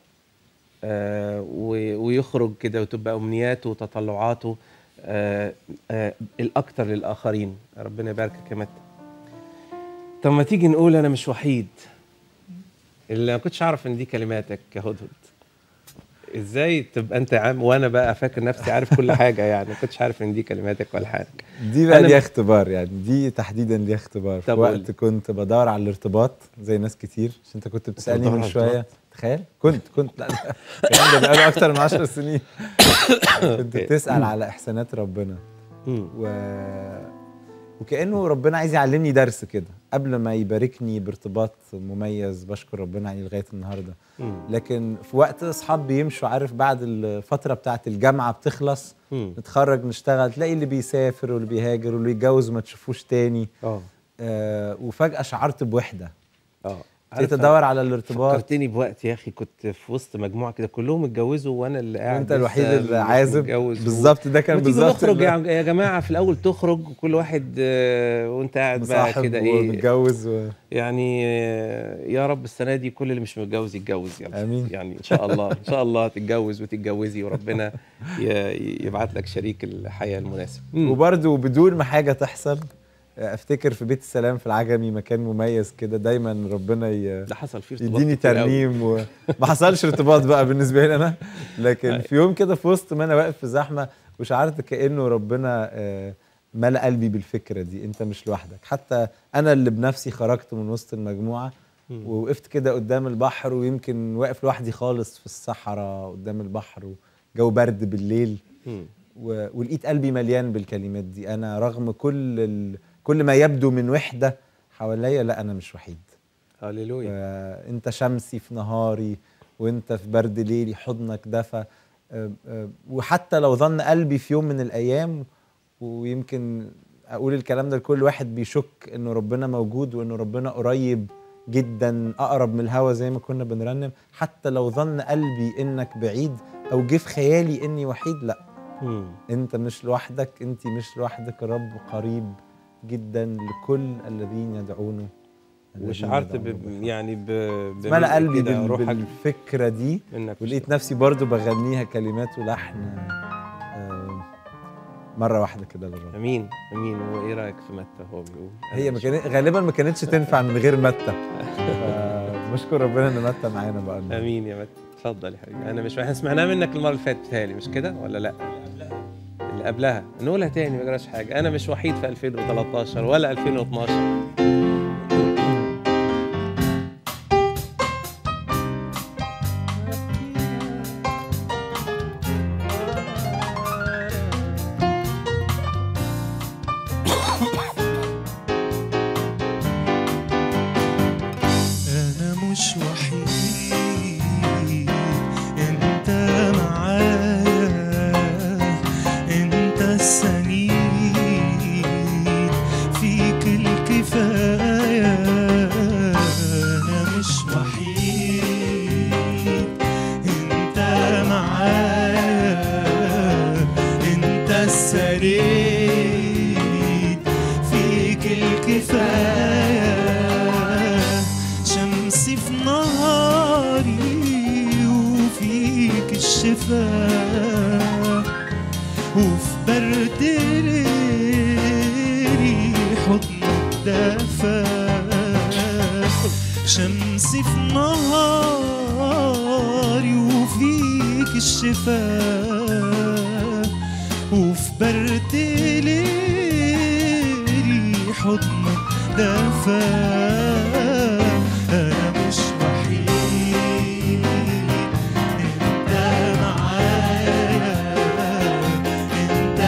آه و- ويخرج كده وتبقى امنياته وتطلعاته آه آه الاكثر للاخرين ربنا يباركك يا متى طب ما تيجي نقول انا مش وحيد اللي ما كنتش اعرف ان دي كلماتك يا هدهد ازاي تبقى انت عام وانا بقى فاكر نفسي عارف كل حاجه يعني ما كنتش عارف ان دي كلماتك ولا حاجه دي بقى أنا ليها م- اختبار يعني دي تحديدا ليها اختبار في طب وقت قولي. كنت بدور على الارتباط زي ناس كتير عشان انت كنت بتسالني بدور من على شويه الارتباط؟ تخيل كنت كنت لا لا، الكلام ده بقاله اكتر من 10 سنين كنت بتسال على احسانات ربنا مم. و... وكانه ربنا عايز يعلمني درس كده قبل ما يباركني بارتباط مميز بشكر ربنا عليه لغايه النهارده مم. لكن في وقت اصحاب بيمشوا عارف بعد الفتره بتاعت الجامعه بتخلص مم. نتخرج نشتغل تلاقي اللي بيسافر واللي بيهاجر واللي يتجوز ما تشوفوش تاني اه آه وفجاه شعرت بوحده اه ابتديت ادور على الارتباط فكرتني بوقت يا اخي كنت في وسط مجموعه كده كلهم اتجوزوا وانا اللي قاعد وانت الوحيد لسه اللي مش عازب متجوز و- بالظبط ده كان ما تيجي بالظبط نخرج اللي- يا يا جماعه في الاول تخرج وكل واحد آه، وانت قاعد بقى مصاحب كده ايه ومتجوز و... يعني آه، يا رب السنه دي كل اللي مش متجوز يتجوز يلا آمين. يعني ان شاء الله ان شاء الله تتجوز وتتجوزي وربنا ي- يبعت لك شريك الحياه المناسب مم. وبرده بدون ما حاجه تحصل آه، افتكر في بيت السلام في العجمي مكان مميز كده دايما ربنا ي... ده حصل فيه ارتباط يديني كتير قوي. ترنيم وما حصلش ارتباط بقى بالنسبه لي انا لكن في يوم كده في وسط ما انا واقف في زحمه وشعرت كانه ربنا آه، ملا قلبي بالفكره دي انت مش لوحدك حتى انا اللي بنفسي خرجت من وسط المجموعه ووقفت كده قدام البحر ويمكن واقف لوحدي خالص في الصحراء قدام البحر وجو برد بالليل مم. و... ولقيت قلبي مليان بالكلمات دي انا رغم كل ال... كل ما يبدو من وحده حواليا لا انا مش وحيد هللويا آه، انت شمسي في نهاري وانت في برد ليلي حضنك دفى آه، آه، وحتى لو ظن قلبي في يوم من الايام ويمكن اقول الكلام ده لكل واحد بيشك انه ربنا موجود وانه ربنا قريب جدا اقرب من الهوا زي ما كنا بنرنم حتى لو ظن قلبي انك بعيد او جه في خيالي اني وحيد لا مم. انت مش لوحدك انت مش لوحدك الرب قريب جدا لكل الذين يدعونه الذين وشعرت يدعونه ب... بالحق. يعني ب... ملا بملء قلبي كده بال... روحك بالفكره دي انك ولقيت نفسي برضو بغنيها كلمات ولحن آه، مره واحده كده للرب امين امين وايه رايك في متى هو بيقول أنا هي ما مش- كانت غالبا ما كانتش تنفع من غير متى بشكر ربنا ان متى معانا بقى النهاردة. امين يا متى اتفضل يا حبيبي انا مش احنا سمعناها منك المره اللي فاتت بتهيألي مش كده ولا لا اللي قبلها نقولها تاني ما جراش حاجه انا مش وحيد في 2013 ولا 2012 أنا مش وحيد أنت معايا أنت السند فيك الكفاية الحياة شمسي في نهاري وفيك الشفاء وفي برد ليلي حضنك دفا شمسي في نهاري وفيك الشفاء وفي برد ليلي حضنك دفا أنا مش وحيد انت معايا انت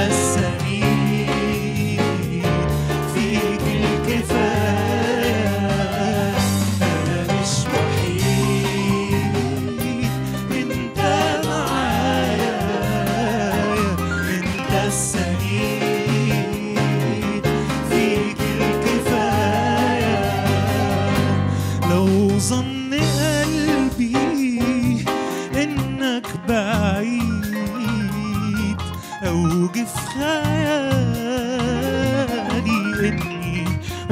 السنيد فيك الكفاية انا مش وحيد انت معايا انت السنيد فيك الكفاية لو ظن قلبي انك بعيد او جه في خيالي اني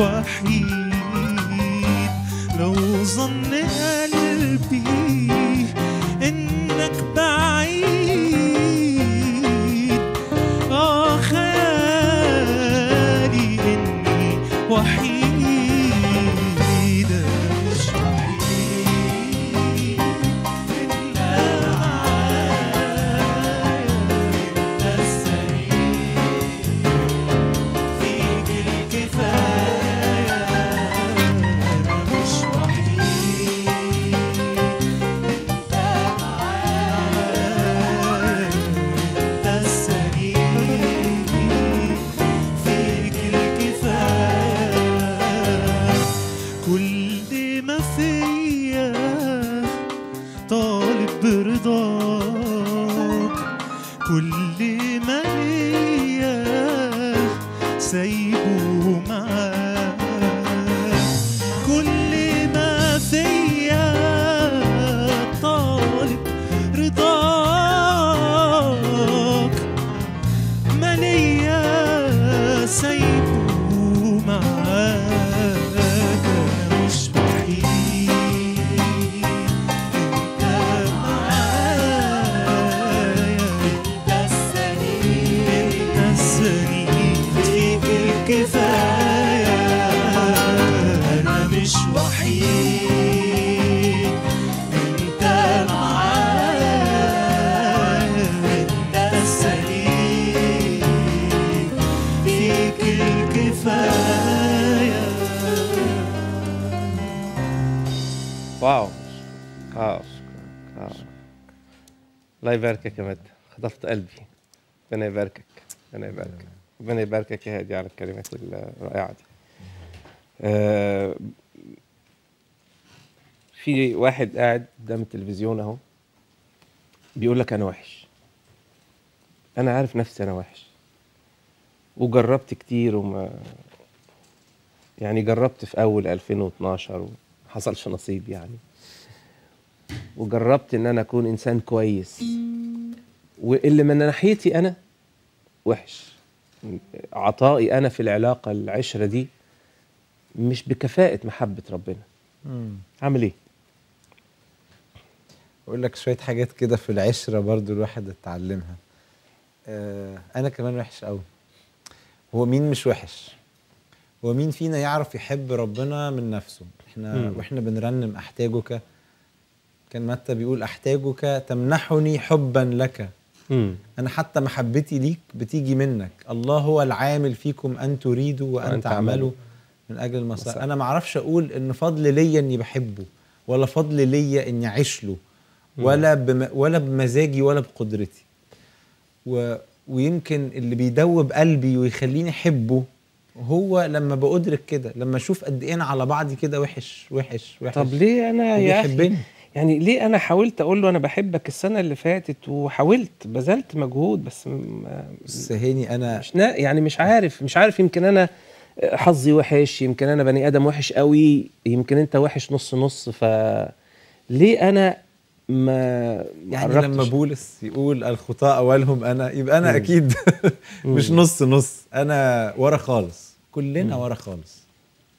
وحيد لو ظن قلبي انك بعيد اه خيالي اني وحيد مش وحيد انت معايا انت السنيد فيك الكفايه انا مش وحيد انت معايا انت السنيد فيك الكفايه كل ما فيا طالب برضاك كل ما ليا سايبه معاك كل ما فيا طالب رضاك ما ليا سايبه معاك انا مش وحيد انت معايا انت السنيد انت السنيد فيك الكفايه انا مش وحيد انت معايا انت السنيد فيك الكفايه واو اه اه الله يباركك يا مد خطفت قلبي ربنا يباركك ربنا يباركك ربنا يباركك يا هادي على الكلمات الرائعه دي آه في واحد قاعد قدام التلفزيون اهو بيقول لك انا وحش انا عارف نفسي انا وحش وجربت كتير وما يعني جربت في اول 2012 وما حصلش نصيب يعني وجربت ان انا اكون انسان كويس واللي من ناحيتي انا وحش عطائي انا في العلاقه العشره دي مش بكفاءه محبه ربنا اعمل ايه اقول لك شويه حاجات كده في العشره برضو الواحد اتعلمها آه انا كمان وحش قوي هو مين مش وحش هو مين فينا يعرف يحب ربنا من نفسه احنا مم. واحنا بنرنم احتاجك كان متى بيقول احتاجك تمنحني حبا لك مم. انا حتى محبتي ليك بتيجي منك الله هو العامل فيكم ان تريدوا وان وأن تعملوا تعملوا. من اجل المسار مسار. انا ما اعرفش اقول ان فضل ليا اني بحبه ولا فضل ليا اني اعيش له ولا بم ولا بمزاجي ولا بقدرتي و ويمكن اللي بيدوب قلبي ويخليني احبه هو لما بأدرك كده لما اشوف قد ايه انا على بعضي كده وحش وحش وحش طب ليه انا يا اخي وبيحبني يعني ليه انا حاولت اقول له انا بحبك السنه اللي فاتت وحاولت بذلت مجهود بس م- بس هاني انا مش نا يعني مش عارف مش عارف يمكن انا حظي وحش يمكن انا بني ادم وحش قوي يمكن انت وحش نص نص ف ليه انا ما يعني قربتش؟ لما بولس يقول الخطاة اولهم انا يبقى انا مم. اكيد مش مم. نص نص انا ورا خالص كلنا مم. ورا خالص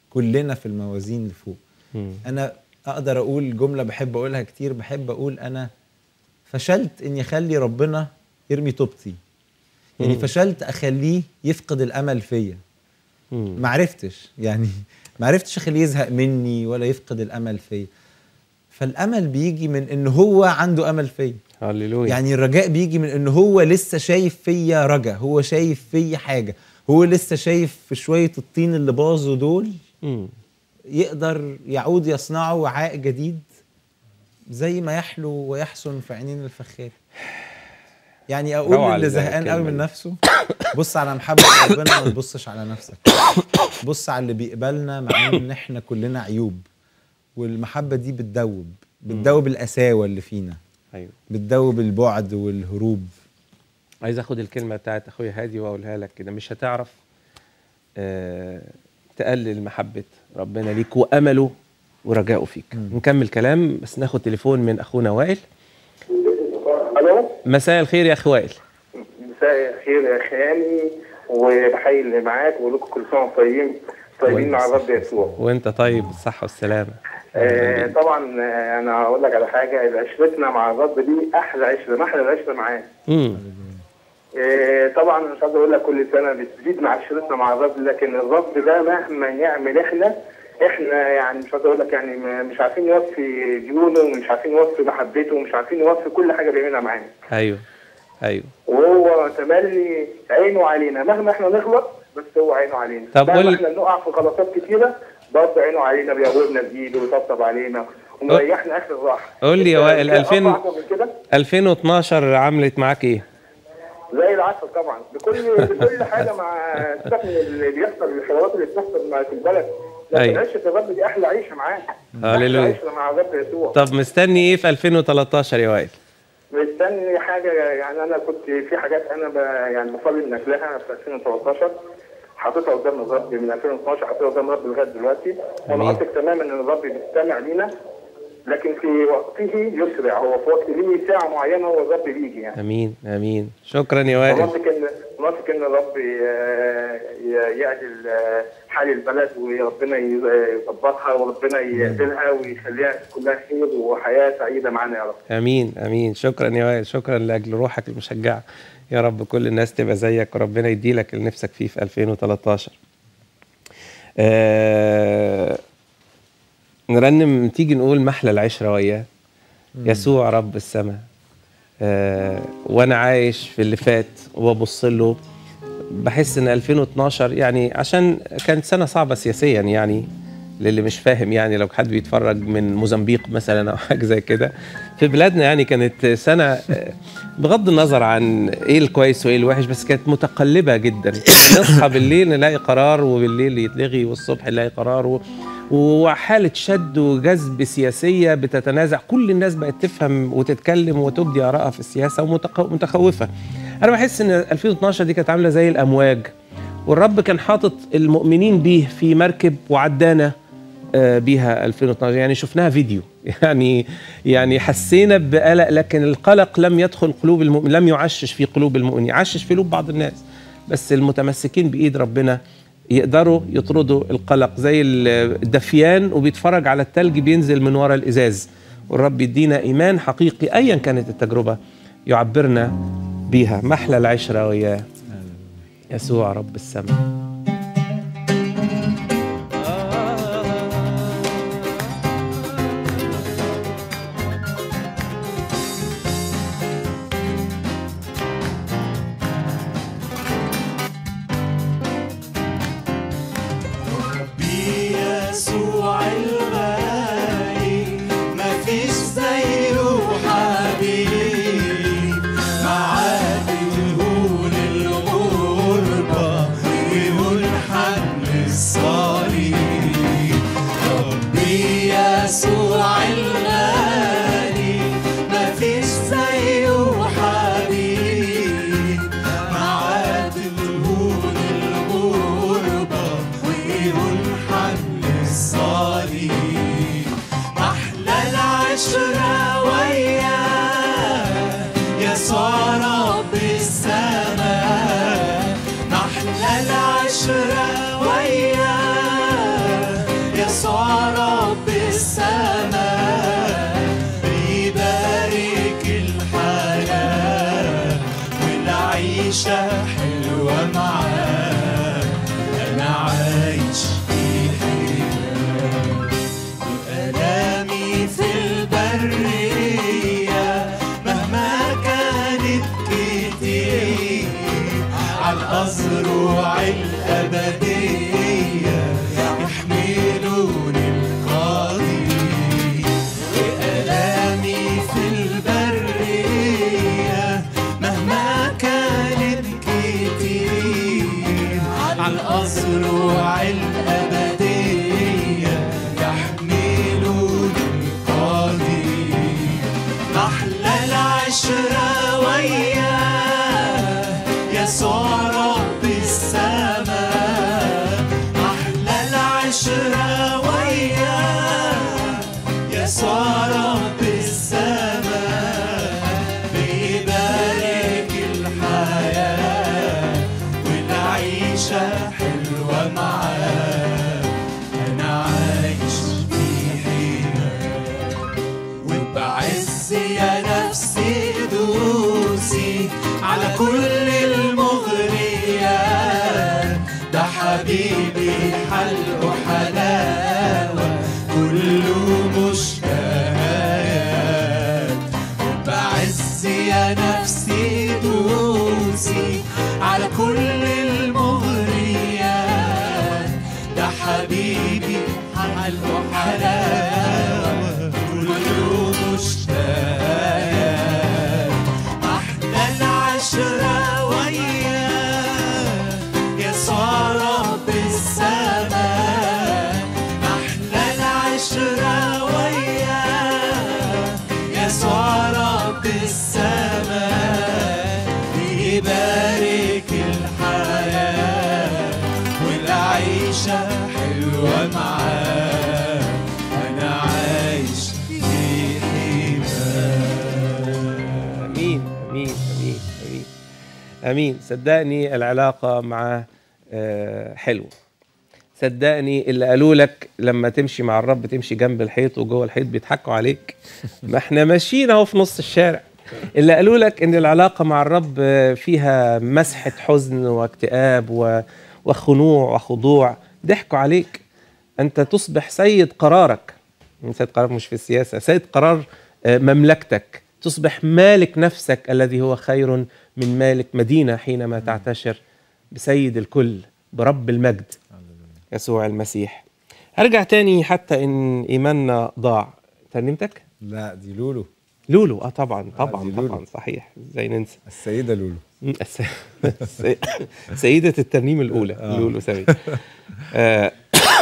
كلنا في الموازين لفوق مم. انا اقدر اقول جمله بحب اقولها كتير بحب اقول انا فشلت اني اخلي ربنا يرمي توبتي يعني مم. فشلت اخليه يفقد الامل فيا مم. ما عرفتش يعني ما عرفتش اخليه يزهق مني ولا يفقد الامل فيا فالامل بيجي من ان هو عنده امل فيا هللويا يعني الرجاء بيجي من ان هو لسه شايف فيا رجا هو شايف فيا حاجه هو لسه شايف في شويه الطين اللي باظوا دول مم. يقدر يعود يصنعه وعاء جديد زي ما يحلو ويحسن في عينين الفخار يعني اقول روعة للي الكلمة زهقان قوي من دي. نفسه بص على محبه ربنا ما تبصش على نفسك بص على اللي بيقبلنا مع ان احنا كلنا عيوب والمحبه دي بتدوب بتدوب القساوه اللي فينا ايوه بتدوب البعد والهروب عايز اخد الكلمه بتاعت اخويا هادي واقولها لك كده مش هتعرف آه تقلل محبه ربنا ليك وامله ورجائه فيك نكمل كلام بس ناخد تليفون من اخونا وائل الو مساء الخير يا اخي وائل مساء الخير يا خالي وبحيي اللي معاك واقول لكم كل سنه وانتم طيبين طيبين مع الرب يسوع وانت طيب بالصحه والسلامه آه طبعا آه، انا هقول لك على حاجه عشرتنا مع الرب دي احلى عشره ما احلى العشره معاه امم آه، طبعا مش عايز اقول لك كل سنه بتزيد مع عشرتنا مع الرب لكن الرب ده مهما يعمل احنا احنا يعني مش عايز اقول لك يعني ما- مش عارفين نوفي ديونه ومش عارفين نوفي محبته ومش عارفين نوفي كل حاجه بيعملها معانا ايوه ايوه وهو تملي عينه علينا مهما احنا نغلط بس هو عينه علينا طب مهما قول- احنا نقع في غلطات كتيره برضه عينه علينا بيقومنا بايده ويطبطب علينا ومريحنا اخر الراحه قول لي يا وائل، في 2000 أفضل أكتر من كده 2012 عملت معاك ايه زي العسل طبعا بكل بكل حاجه مع سيبك من اللي بيحصل الحوارات اللي بتحصل مع- في البلد لكن أيوة. عيشه الرب دي احلى عيشه معاه هللويا. احلى عيشه مع الرب يسوع طب مستني ايه في 2013 يا وائل مستني حاجه يعني انا كنت في حاجات انا ب يعني بصلي من اجلها في 2013 حاططها قدام الرب من 2012 حاططها قدام الرب لغايه دلوقتي وانا أمين. واثق تماما ان الرب بيستمع لينا لكن في وقته يسرع هو في وقت ليه ساعه معينه هو الرب بيجي يعني امين امين شكرا يا وائل واثق ان واثق ان الرب ي- ي- يعدل آه، حال البلد وربنا ي- يظبطها وربنا يقبلها ويخليها كلها خير وحياه سعيده معانا يا رب امين امين شكرا يا وائل شكرا لاجل روحك المشجعه يا رب كل الناس تبقى زيك وربنا يديلك اللي نفسك فيه في 2013 آه نرنم تيجي نقول محلى العشره وياه يسوع رب السماء آه وانا عايش في اللي فات وببص له بحس ان 2012 يعني عشان كانت سنه صعبه سياسيا يعني للي مش فاهم يعني لو حد بيتفرج من موزمبيق مثلا او حاجه زي كده في بلادنا يعني كانت سنه آه، بغض النظر عن ايه الكويس وايه الوحش بس كانت متقلبه جدا نصحى بالليل نلاقي قرار وبالليل يتلغي والصبح نلاقي قرار و... وحالة شد وجذب سياسية بتتنازع كل الناس بقت تفهم وتتكلم وتبدي آرائها في السياسة ومتخوفة أنا بحس إن 2012 دي كانت عاملة زي الأمواج والرب كان حاطط المؤمنين بيه في مركب وعدانا آه، بيها 2012 يعني شفناها فيديو يعني يعني حسينا بقلق لكن القلق لم يدخل قلوب المؤمن لم يعشش في قلوب المؤمنين عشش في قلوب بعض الناس بس المتمسكين بإيد ربنا يقدروا يطردوا القلق زي الدفيان وبيتفرج على التلج بينزل من ورا الإزاز والرب يدينا إيمان حقيقي أيا كانت التجربة يعبرنا بيها محلى العشرة وياه يسوع رب السماء بيسوع الغالي مفيش زيه حبيب معاه تهون الغربة يسوع رب السماء بيبارك الحياة والعيشة حلوة معاه أنا عايش في حياة وألامي في البرية مهما كانت كتير عالأزرع الأبدية يحملوني القاضي وألامي في البرية مهما كانت كتير عالأزرع الأبدية يحملوني القاضي أحلى العشرة وياه يسوع رب السماء أحلى العشرة وياه يسوع رب السماء بيبارك الحياة والعيشة حلوة معاه أنا عايش في حماه وبعز يا نفسي دوسي على كل المغريات ده حبيبي حلقه حلاوة كله مشتهيات وبعز يا نفسي دوسي على كل المغريات ده حبيبي حلقه حلاوة كله مشتهيات أحلى العشرة وياه يسوع رب السماء أحلى العشرة وياه يسوع رب السماء بيبارك الحياة والعيشة حلوة معاه أنا عايش في حماه امين امين امين امين امين صدقني العلاقه مع آه، حلوه صدقني اللي قالوا لك لما تمشي مع الرب تمشي جنب الحيط وجوه الحيط بيضحكوا عليك ما احنا ماشيين اهو في نص الشارع اللي قالوا لك ان العلاقه مع الرب آه، فيها مسحه حزن واكتئاب و- وخنوع وخضوع ضحكوا عليك انت تصبح سيد قرارك سيد قرارك مش في السياسه سيد قرار آه، مملكتك تصبح مالك نفسك الذي هو خير من مالك مدينه حينما تعتشر بسيد الكل برب المجد يسوع المسيح هرجع تاني حتى ان ايماننا ضاع ترنيمتك لا دي لولو لولو اه طبعا طبعا دي لولو. طبعا صحيح ازاي ننسى السيدة لولو مم، الس- الس- سيدة الترنيم الأولى آه. لولو سمير آه،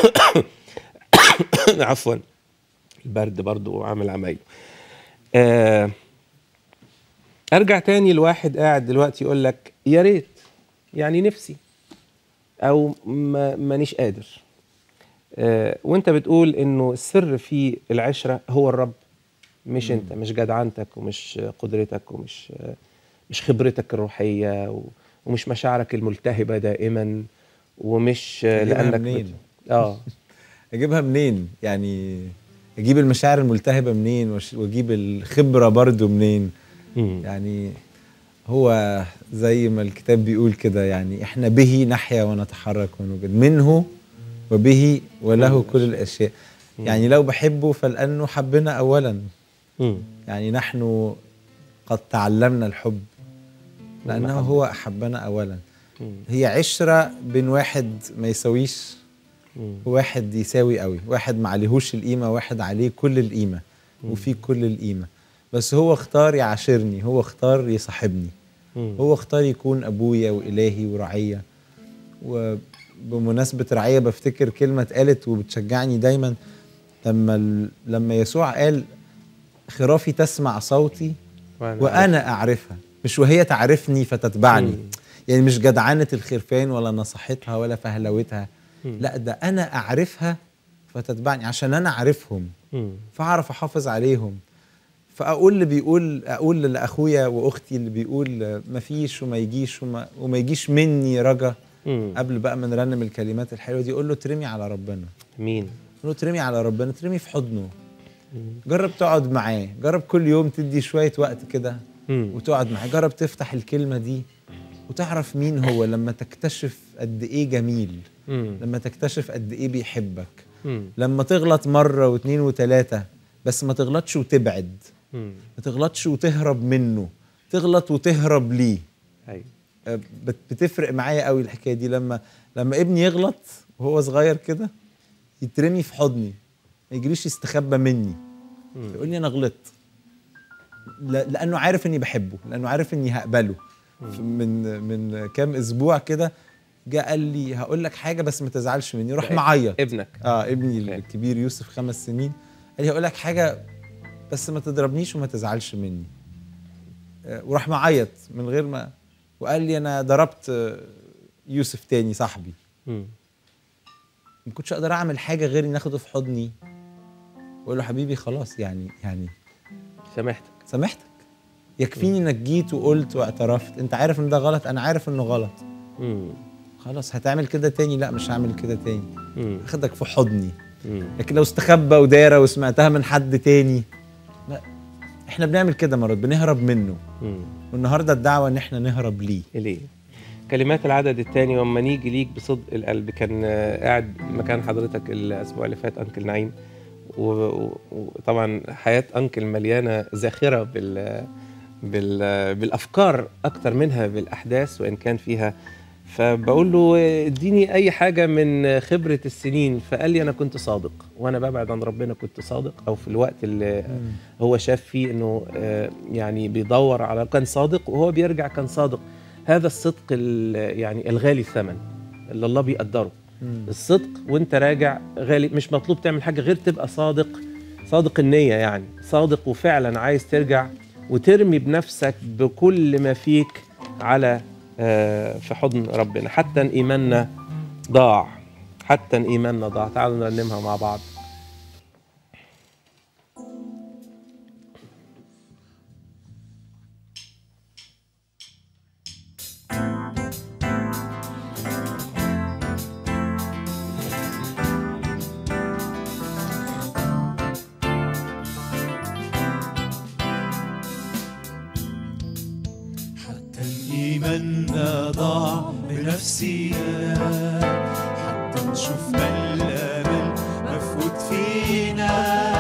عفوا البرد برضو عامل عمايله آه، ارجع تاني لواحد قاعد دلوقتي يقول لك يا ريت يعني نفسي او ما مانيش قادر آه، وانت بتقول انه السر في العشره هو الرب مش انت مش جدعنتك ومش قدرتك ومش مش خبرتك الروحيه و- ومش مشاعرك الملتهبه دائما ومش أجيبها لانك منين؟ بت... اه اجيبها منين يعني اجيب المشاعر الملتهبه منين وأش- واجيب الخبره برضو منين مم. يعني هو زي ما الكتاب بيقول كده يعني احنا به نحيا ونتحرك ونوجد منه وبه وله كل الاشياء يعني لو بحبه فلانه حبنا اولا مم. يعني نحن قد تعلمنا الحب لانه والمحبة. هو احبنا اولا مم. هي عشره بين واحد ما يساويش مم. وواحد يساوي قوي واحد ما عليهوش القيمه واحد عليه كل القيمه وفي كل القيمه بس هو اختار يعاشرني هو اختار يصاحبني مم. هو اختار يكون ابويا والهي ورعيه وبمناسبه رعيه بفتكر كلمه اتقالت وبتشجعني دايما لما ال- لما يسوع قال خرافي تسمع صوتي وأنا وانا اعرفها مش وهي تعرفني فتتبعني مم. يعني مش جدعنه الخرفان ولا نصحتها ولا فهلوتها مم. لا ده انا اعرفها فتتبعني عشان انا عارفهم مم. فاعرف احافظ عليهم فاقول اللي بيقول اقول لاخويا واختي اللي بيقول ما فيش وما يجيش وما, وما يجيش مني رجا مم. قبل بقى ما نرنم الكلمات الحلوه دي اقول له ترمي على ربنا مين له ترمي على ربنا ترمي في حضنه جرب تقعد معاه جرب كل يوم تدي شويه وقت كده مم. وتقعد معاه جرب تفتح الكلمه دي وتعرف مين هو لما تكتشف قد ايه جميل مم. لما تكتشف قد ايه بيحبك مم. لما تغلط مره واثنين وثلاثه بس ما تغلطش وتبعد مم. ما تغلطش وتهرب منه تغلط وتهرب ليه ايوه آه، بت- بتفرق معايا قوي الحكايه دي لما لما ابني يغلط وهو صغير كده يترمي في حضني ما يجريش يستخبى مني يقول لي انا غلطت لا- لانه عارف اني بحبه لانه عارف اني هقبله ف- من من كام اسبوع كده جه قال لي هقول لك حاجه بس ما تزعلش مني راح ده معيط ابنك اه ابني أوكي. الكبير يوسف خمس سنين قال لي هقول لك حاجه بس ما تضربنيش وما تزعلش مني آه، وراح معيط من غير ما وقال لي انا ضربت آه، يوسف تاني صاحبي مم. ما كنتش اقدر اعمل حاجه غير اني اخده في حضني واقول له حبيبي خلاص يعني يعني سامحتك سامحتك يكفيني انك جيت وقلت واعترفت انت عارف ان ده غلط انا عارف انه غلط مم. خلاص هتعمل كده تاني لا مش هعمل كده تاني مم. اخدك في حضني مم. لكن لو استخبى ودارة وسمعتها من حد تاني لا احنا بنعمل كده مرات بنهرب منه مم. والنهارده الدعوه ان احنا نهرب ليه إليه كلمات العدد الثاني وما نيجي ليك بصدق القلب كان آه، قاعد مكان حضرتك الأسبوع اللي فات أنكل نعيم و- و- وطبعا حياة أنكل مليانة زاخرة بال بال بالأفكار أكتر منها بالأحداث وإن كان فيها فبقول له آه، اديني أي حاجة من خبرة السنين فقال لي أنا كنت صادق وأنا ببعد عن ربنا كنت صادق أو في الوقت اللي هو شاف فيه انه آه، يعني بيدور على كان صادق وهو بيرجع كان صادق هذا الصدق ال- يعني الغالي الثمن اللي الله بيقدره الصدق وانت راجع غالي مش مطلوب تعمل حاجه غير تبقى صادق صادق النيه يعني صادق وفعلا عايز ترجع وترمي بنفسك بكل ما فيك على آه، في حضن ربنا حتى ان ايماننا ضاع حتى ان ايماننا ضاع تعالوا نرنمها مع بعض حتى إيماننا ضاع بنفسينا حتى نشوف ما الأمل مفقود فينا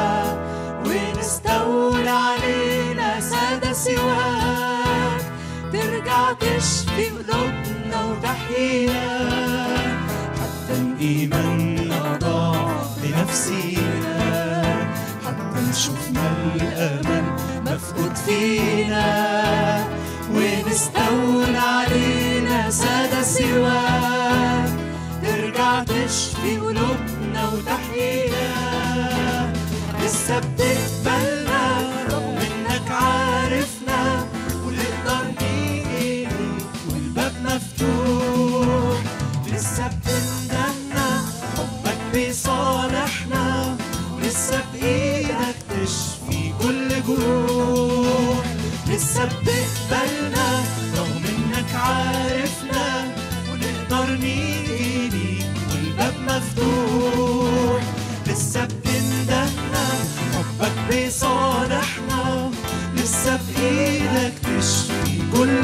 ونستولى علينا سادة سواك ترجع تشفي قلوبنا وتحيينا حتى إيماننا ضاع بنفسينا حتى نشوف ما الأمل مفقود فينا ونستولى علينا سادة سواك ترجع تشفي قلوبنا وتحيينا لسه بتقبلنا رغم انك عارفنا ونقدر نيجي ليك والباب مفتوح لسه بتندمنا حبك بيصالحنا لسه بايدك تشفي كل جروح لسه بتقبلنا رغم انك عارفنا ونقدر نيجي ليك والباب مفتوح لسه بتندهنا حبك بيصالحنا لسه بايدك تشفي كل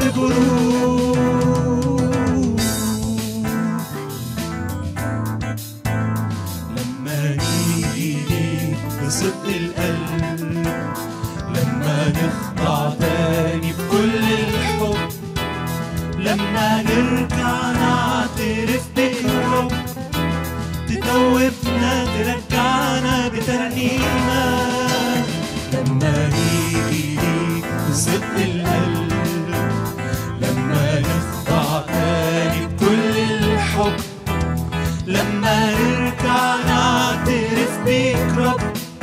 جروح لما نيجي ليك بصدق القلب لما نخضع تاني بكل الحب لما نرجع نعترف بالرب تتوبنا ترجعنا بترنيمة لما نيجي ليك بصدق القلب لما نخضع تاني بكل الحب لما نرجع نعترف بيك رب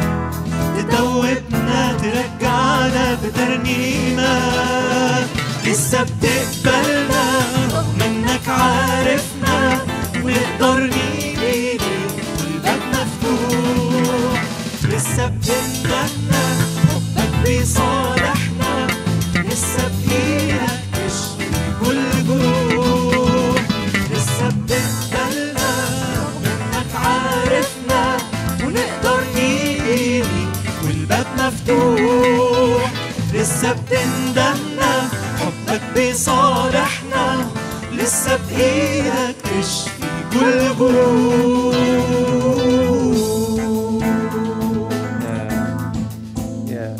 تتوبنا ترجعنا بترنيمة لسه بتقبلنا رغم انك عارفنا ونقدر نيجي ليك والباب مفتوح لسه بتندهنا حبك بيصالحنا لسه بايدك تشفي كل جروح لسه بتقبلنا رغم انك عارفنا لسه بتندهنا حبك بيصالحنا لسه بإيدك تشفي كل جروح يا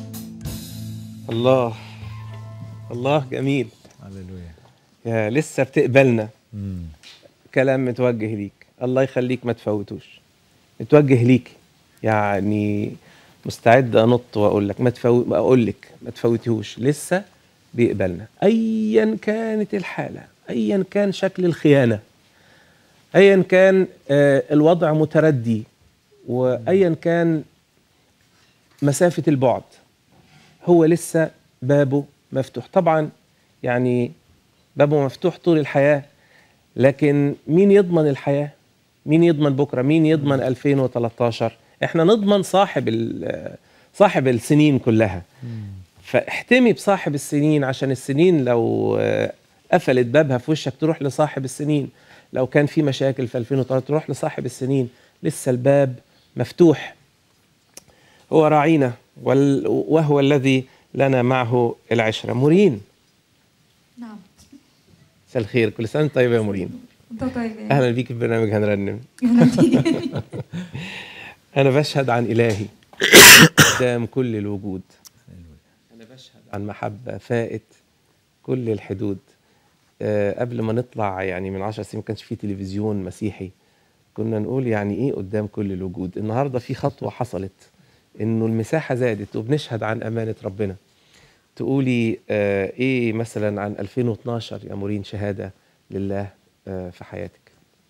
الله الله جميل هللويا يا لسه بتقبلنا كلام متوجه ليك الله يخليك ما تفوتوش متوجه ليك يعني مستعد انط واقول لك ما تفوت اقول لك ما تفوتيهوش لسه بيقبلنا ايا كانت الحاله ايا كان شكل الخيانه ايا كان آه، الوضع متردي وايا كان مسافه البعد هو لسه بابه مفتوح طبعا يعني بابه مفتوح طول الحياه لكن مين يضمن الحياه مين يضمن بكره مين يضمن 2013 احنا نضمن صاحب ال- صاحب السنين كلها فاحتمي بصاحب السنين عشان السنين لو آه، قفلت بابها في وشك تروح لصاحب السنين لو كان في مشاكل في 2003 تروح لصاحب السنين لسه الباب مفتوح هو راعينا وال- وهو الذي لنا معه العشرة مرين نعم مساء الخير كل سنة وأنت طيبة يا مرين انت طيب يعني. أهلا بيك في برنامج هنرنم أهلا بيك. أنا بشهد عن إلهي قدام كل الوجود أنا بشهد عن محبة فائت كل الحدود أه قبل ما نطلع يعني من عشر سنين ما كانش في تلفزيون مسيحي كنا نقول يعني إيه قدام كل الوجود النهاردة في خطوة حصلت إنه المساحة زادت وبنشهد عن أمانة ربنا تقولي آه إيه مثلا عن 2012 يا مورين شهادة لله آه في حياتك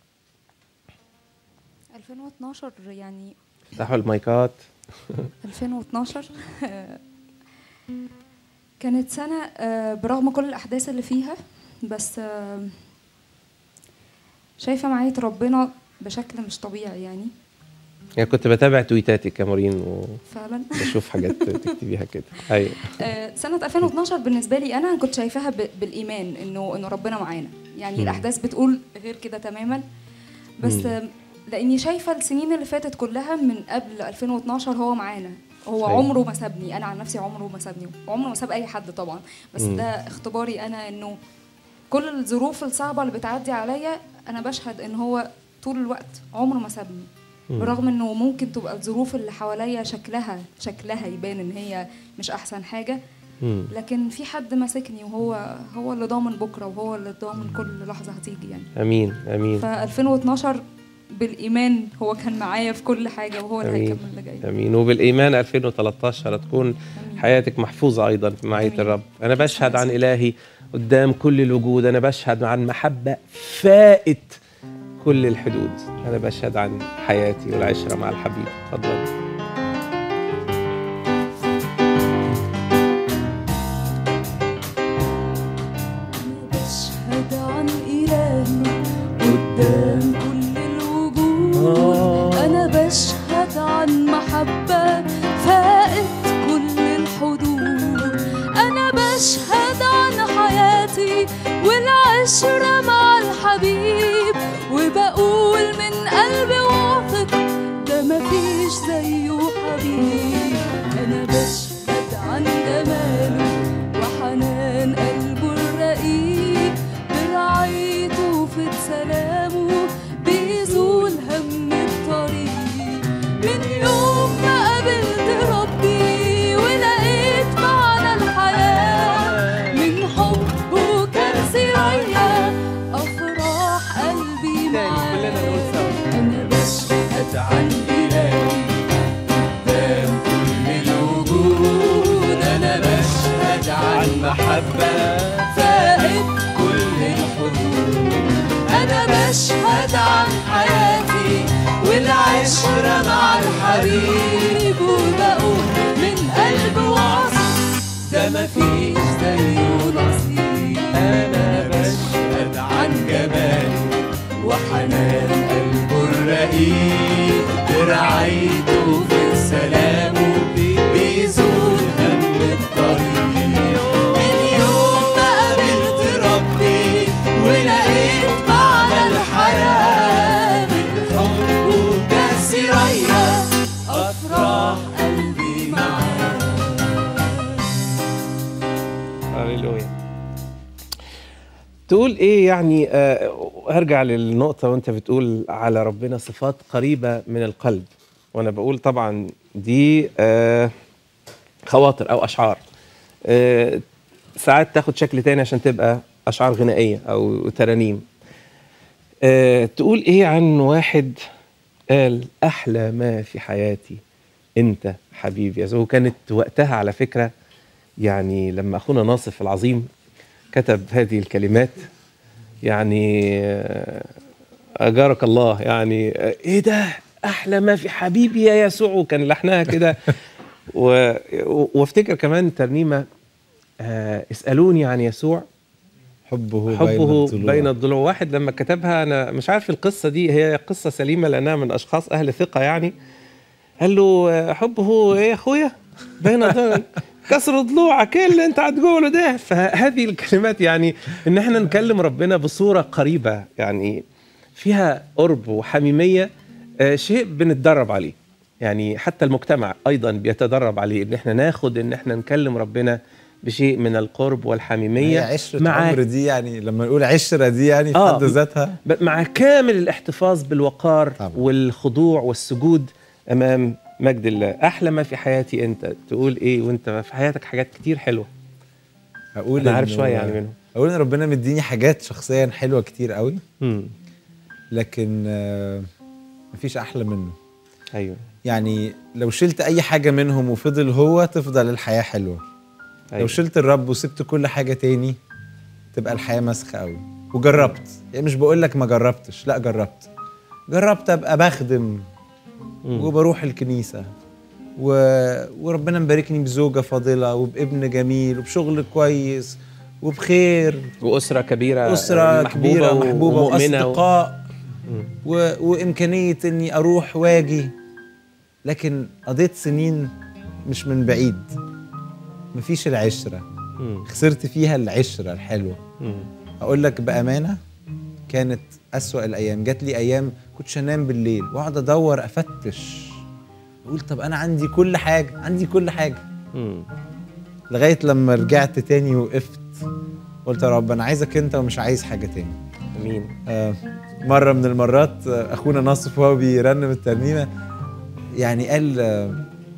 2012 يعني افتحوا المايكات 2012 كانت سنة آه، برغم كل الأحداث اللي فيها بس آه، شايفة معية ربنا بشكل مش طبيعي يعني يعني كنت بتابع تويتاتك يا مورين فعلا وبشوف حاجات تكتبيها كده ايوه آه، سنة 2012 بالنسبة لي أنا كنت شايفاها ب- بالإيمان إنه إنه ربنا معانا يعني مم. الأحداث بتقول غير كده تماما بس مم. آه، لأني شايفة السنين اللي فاتت كلها من قبل 2012 هو معانا هو أيوة. عمره ما سابني أنا عن نفسي عمره ما سابني وعمره ما ساب أي حد طبعا بس مم. ده اختباري أنا إنه كل الظروف الصعبة اللي بتعدي عليا أنا بشهد إن هو طول الوقت عمره ما سابني مم. برغم انه ممكن تبقى الظروف اللي حواليا شكلها شكلها يبان ان هي مش احسن حاجه مم. لكن في حد ماسكني وهو هو اللي ضامن بكره وهو اللي ضامن كل لحظه هتيجي يعني امين امين ف 2012 بالايمان هو كان معايا في كل حاجه وهو اللي امين هيكمل اللي جاي امين وبالايمان 2013 تكون حياتك محفوظه ايضا في معيه آمين. الرب انا بشهد عن الهي قدام كل الوجود انا بشهد عن محبه فائت كل الحدود انا بشهد عن حياتي والعشره مع الحبيب اتفضل بشهد عن إلهي قدام كل الوجود أنا بشهد عن محبة فائت كل الحدود أنا بشهد عن حياتي والعشرة مع الحبيب وبقول من قلبي واثق ده مفيش زيه حبيب أنا بشهد عن جماله وحنان قلبه الرقيق برعايته في سلامه بيزول هم الطريق من يوم ما قابلت ربي ولقيت معنى الحياة من حبه كان سرايا أفراح قلبي معاه أنا بشهد عن إلهي قدام كل الوجود أنا بشهد عن محبة فائت كل الحدود أنا بشهد عن حياتي والعشرة مع الحبيب وبقول من قلب واثق ده مفيش زيه نصيب أنا بشهد عن جماله وحنان قلبه الرقيق برعايته في سلامه بيزول هم الطريق من يوم ما قابلت ربي ولقيت معنى الحياة من حبه كسرية أفراح قلبي معاه تقول ايه يعني آه هرجع للنقطة وانت بتقول على ربنا صفات قريبة من القلب وانا بقول طبعا دي آه خواطر او اشعار آه ساعات تاخد شكل تاني عشان تبقى اشعار غنائية او ترانيم آه تقول ايه عن واحد قال احلى ما في حياتي انت حبيبي يسوع وكانت وقتها على فكرة يعني لما اخونا ناصف العظيم كتب هذه الكلمات يعني آه، اجارك الله يعني آه، ايه ده احلى ما في حبيبي يا يسوع وكان لحنها كده و- و- وافتكر كمان ترنيمه آه، اسالوني عن يسوع حبه, حبه الضلوع. بين الضلوع واحد لما كتبها انا مش عارف القصه دي هي قصه سليمه لانها من اشخاص اهل ثقه يعني قال له آه، حبه ايه يا اخويا بين الضلوع كسر ضلوعك ايه اللي انت هتقوله ده فهذه الكلمات يعني ان احنا نكلم ربنا بصوره قريبه يعني فيها قرب وحميميه آه، شيء بنتدرب عليه يعني حتى المجتمع ايضا بيتدرب عليه ان احنا ناخد ان احنا نكلم ربنا بشيء من القرب هي والحميميه عشرة مع عمر دي يعني لما نقول عشرة دي يعني في آه. حد ذاتها ب- مع كامل الاحتفاظ بالوقار طبعا. والخضوع والسجود امام مجد الله احلى ما في حياتي انت تقول ايه وانت في حياتك حاجات كتير حلوه هقول انا عارف إنه- شويه يعني منهم اقول ان ربنا مديني حاجات شخصيا حلوه كتير قوي امم لكن آه، مفيش احلى منه ايوه يعني لو شلت اي حاجه منهم وفضل هو تفضل الحياه حلوه أيوة. لو شلت الرب وسبت كل حاجه تاني تبقى الحياه مسخه قوي وجربت يعني مش بقول لك ما جربتش لا جربت جربت ابقى بخدم مم. وبروح الكنيسه و... وربنا مباركني بزوجه فاضله وبابن جميل وبشغل كويس وبخير واسره كبيره اسره محبوبه كبيره محبوبه ومؤمنه و... واصدقاء و... وامكانيه اني اروح واجي لكن قضيت سنين مش من بعيد مفيش العشره مم. خسرت فيها العشره الحلوه مم. اقول لك بامانه كانت اسوا الايام جات لي ايام كنتش انام بالليل واقعد ادور افتش اقول طب انا عندي كل حاجه عندي كل حاجه مم. لغايه لما رجعت تاني وقفت قلت يا رب انا عايزك انت ومش عايز حاجه تاني امين آه، مرة من المرات آه، أخونا ناصف وهو بيرنم الترنيمة يعني قال آه،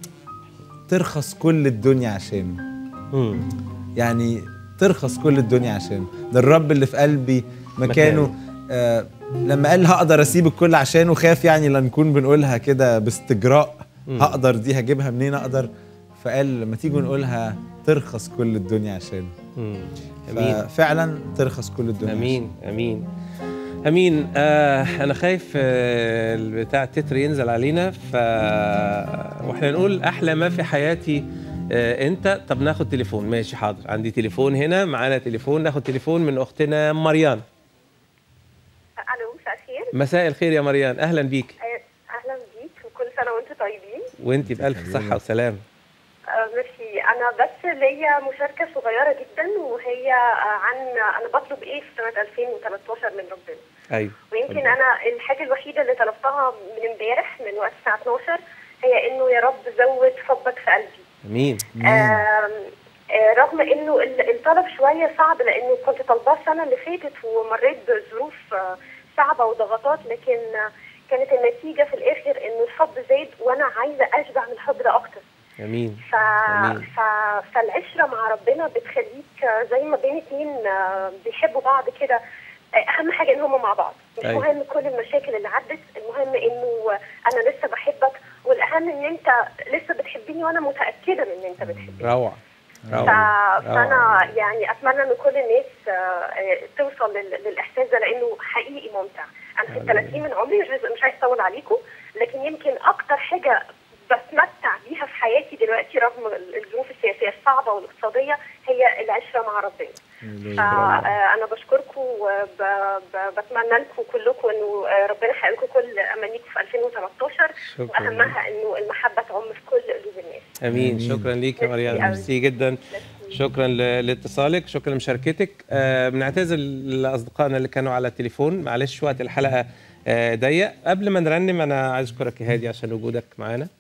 ترخص كل الدنيا عشانه مم. يعني ترخص كل الدنيا عشانه ده الرب اللي في قلبي مكانه آه لما قال هقدر اسيب الكل عشانه خاف يعني لا نكون بنقولها كده باستجراء مم. هقدر دي هجيبها منين اقدر فقال لما تيجوا نقولها ترخص كل الدنيا عشانه مم. امين ففعلا ترخص كل الدنيا امين امين امين آه انا خايف آه بتاع التتر ينزل علينا ف واحنا نقول احلى ما في حياتي آه انت طب ناخد تليفون ماشي حاضر عندي تليفون هنا معانا تليفون ناخد تليفون من اختنا مريان الو مساء الخير مساء الخير يا مريان اهلا بيك آه، اهلا بيك وكل سنه وانتم طيبين وانت بالف صحه وسلام آه، ميرسي انا بس ليا مشاركه صغيره جدا وهي آه، عن انا بطلب ايه في سنه 2013 من ربنا ايوه ويمكن انا الحاجه الوحيده اللي طلبتها من امبارح من وقت الساعه 12 هي انه يا رب زود حبك في قلبي امين آم، آه، رغم انه ال- الطلب شويه صعب لانه كنت طالباه السنه اللي فاتت ومريت بظروف آه، صعبه وضغطات لكن آه، كانت النتيجه في الاخر انه الحب زاد وانا عايزه اشبع من الحب ده اكتر امين ف... جميل. ف... فالعشره مع ربنا بتخليك آه، زي ما بين اتنين آه، بيحبوا بعض كده آه، اهم حاجه ان هم مع بعض مش أيوة. مهم كل المشاكل اللي عدت المهم انه آه، انا لسه بحبك والاهم ان انت لسه بتحبني وانا متاكده من ان انت بتحبني روعه ف... روعه فانا يعني اتمنى ان كل الناس آه، آه، توصل لل... للاحساس ده لانه حقيقي ممتع انا في ال 30 من عمري مش عايز مش عايز اطول عليكم لكن يمكن اكتر حاجه بتمتع بيها في حياتي دلوقتي رغم ال- الظروف السياسيه الصعبه والاقتصاديه هي العشره مع ربنا فانا بشكركم وبتمنى لكم كلكم انه آه، ربنا يحقق لكم كل امانيكم في 2013 شكرا واهمها انه المحبه تعم في كل قلوب الناس امين آمين. شكرا ليك يا ميرسي مريان أوي. ميرسي جدا شكرا ل- لاتصالك شكرا لمشاركتك آه بنعتذر لاصدقائنا اللي كانوا على التليفون معلش وقت الحلقه آه ضيق قبل ما نرنم انا عايز اشكرك يا هادي عشان وجودك معانا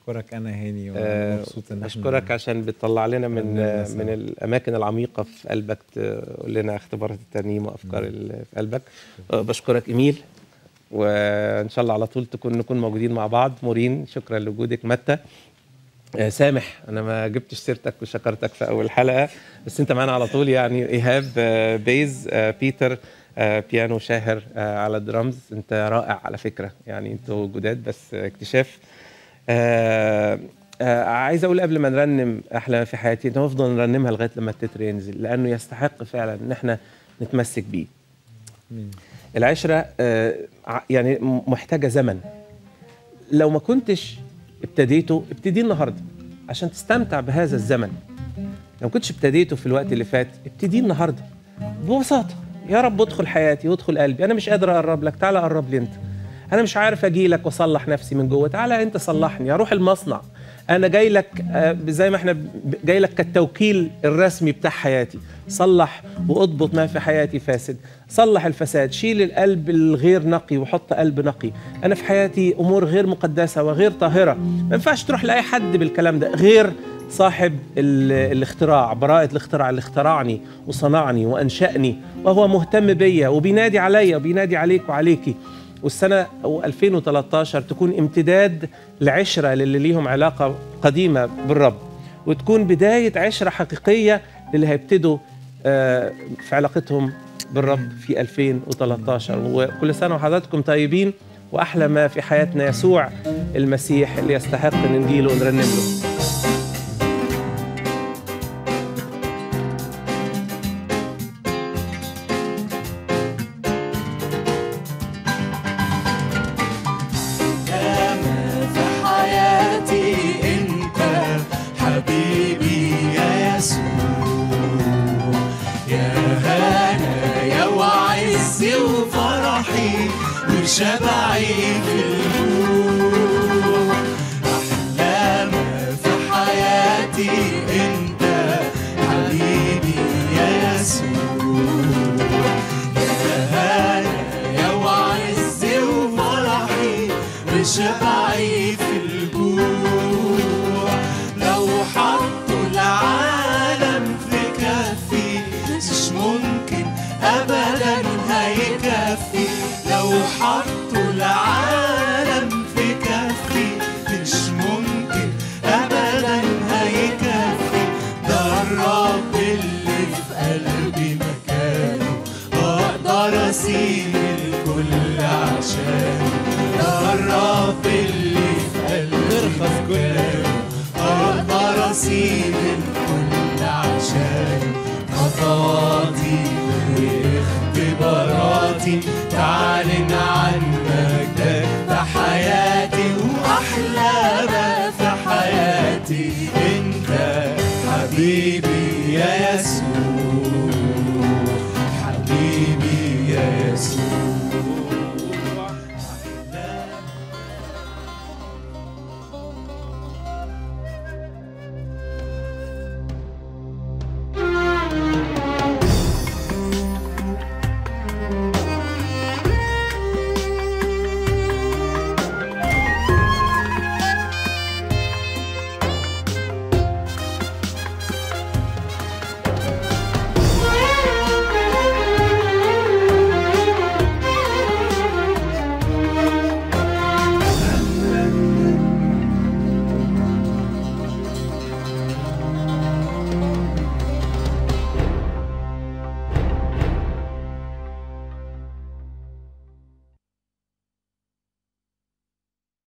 اشكرك انا هاني آه، وانا مبسوط ان احنا اشكرك عشان بتطلع لنا من رنمنا سوا. من الاماكن العميقه في قلبك تقول لنا اختبارات الترنيم وافكار اللي في قلبك آه، بشكرك ايميل وان شاء الله على طول تكون نكون موجودين مع بعض مورين شكرا لوجودك متى آه، سامح انا ما جبتش سيرتك وشكرتك في اول حلقه بس انت معانا على طول يعني ايهاب آه، بيز آه، بيتر آه، بيانو شاهر آه، على الدرامز انت رائع على فكره يعني انتوا جداد بس آه، اكتشاف آه آه عايز اقول قبل ما نرنم احلى ما في حياتي نفضل نرنمها لغايه لما التتر ينزل لانه يستحق فعلا ان احنا نتمسك بيه العشره آه ع- يعني م- محتاجه زمن لو ما كنتش ابتديته ابتدي النهارده عشان تستمتع بهذا الزمن لو كنتش ابتديته في الوقت اللي فات ابتدي النهارده ببساطه يا رب ادخل حياتي وادخل قلبي انا مش قادر اقرب لك تعالى قرب لي انت انا مش عارف اجي لك واصلح نفسي من جوه تعالى انت صلحني اروح المصنع انا جاي لك آه، زي ما احنا ب- جاي لك كالتوكيل الرسمي بتاع حياتي صلح واضبط ما في حياتي فاسد صلح الفساد شيل القلب الغير نقي وحط قلب نقي انا في حياتي امور غير مقدسه وغير طاهره ما ينفعش تروح لاي حد بالكلام ده غير صاحب ال- الاختراع براءة الاختراع اللي اخترعني وصنعني وأنشأني وهو مهتم بيا وبينادي عليا وبينادي عليك وعليكي والسنة 2013 تكون امتداد لعشرة للي ليهم علاقة قديمة بالرب وتكون بداية عشرة حقيقية للي هيبتدوا آه، في علاقتهم بالرب في 2013 وكل سنة وحضراتكم طيبين وأحلى ما في حياتنا يسوع المسيح اللي يستحق أن نجيله ونرنم له ياما في حياتي انت حبيبي يا يسوع يا هنا يا وعزي وفرحي وشبعي في الجوع احلى ما في حياتي انت حبيبي يا يسوع يا هنا يا وعزي وفرحي بشبعي في الجوع لو حطوا العالم في كفي مش ممكن ابدا هيكفي لو حطوا العالم في كفي مش ممكن ابدا هيكفي ده الرب اللي في قلبي مكانه اقدر اسيب الكل عشانه ده الرب اللي في قلبي مكانه اقدر اسيب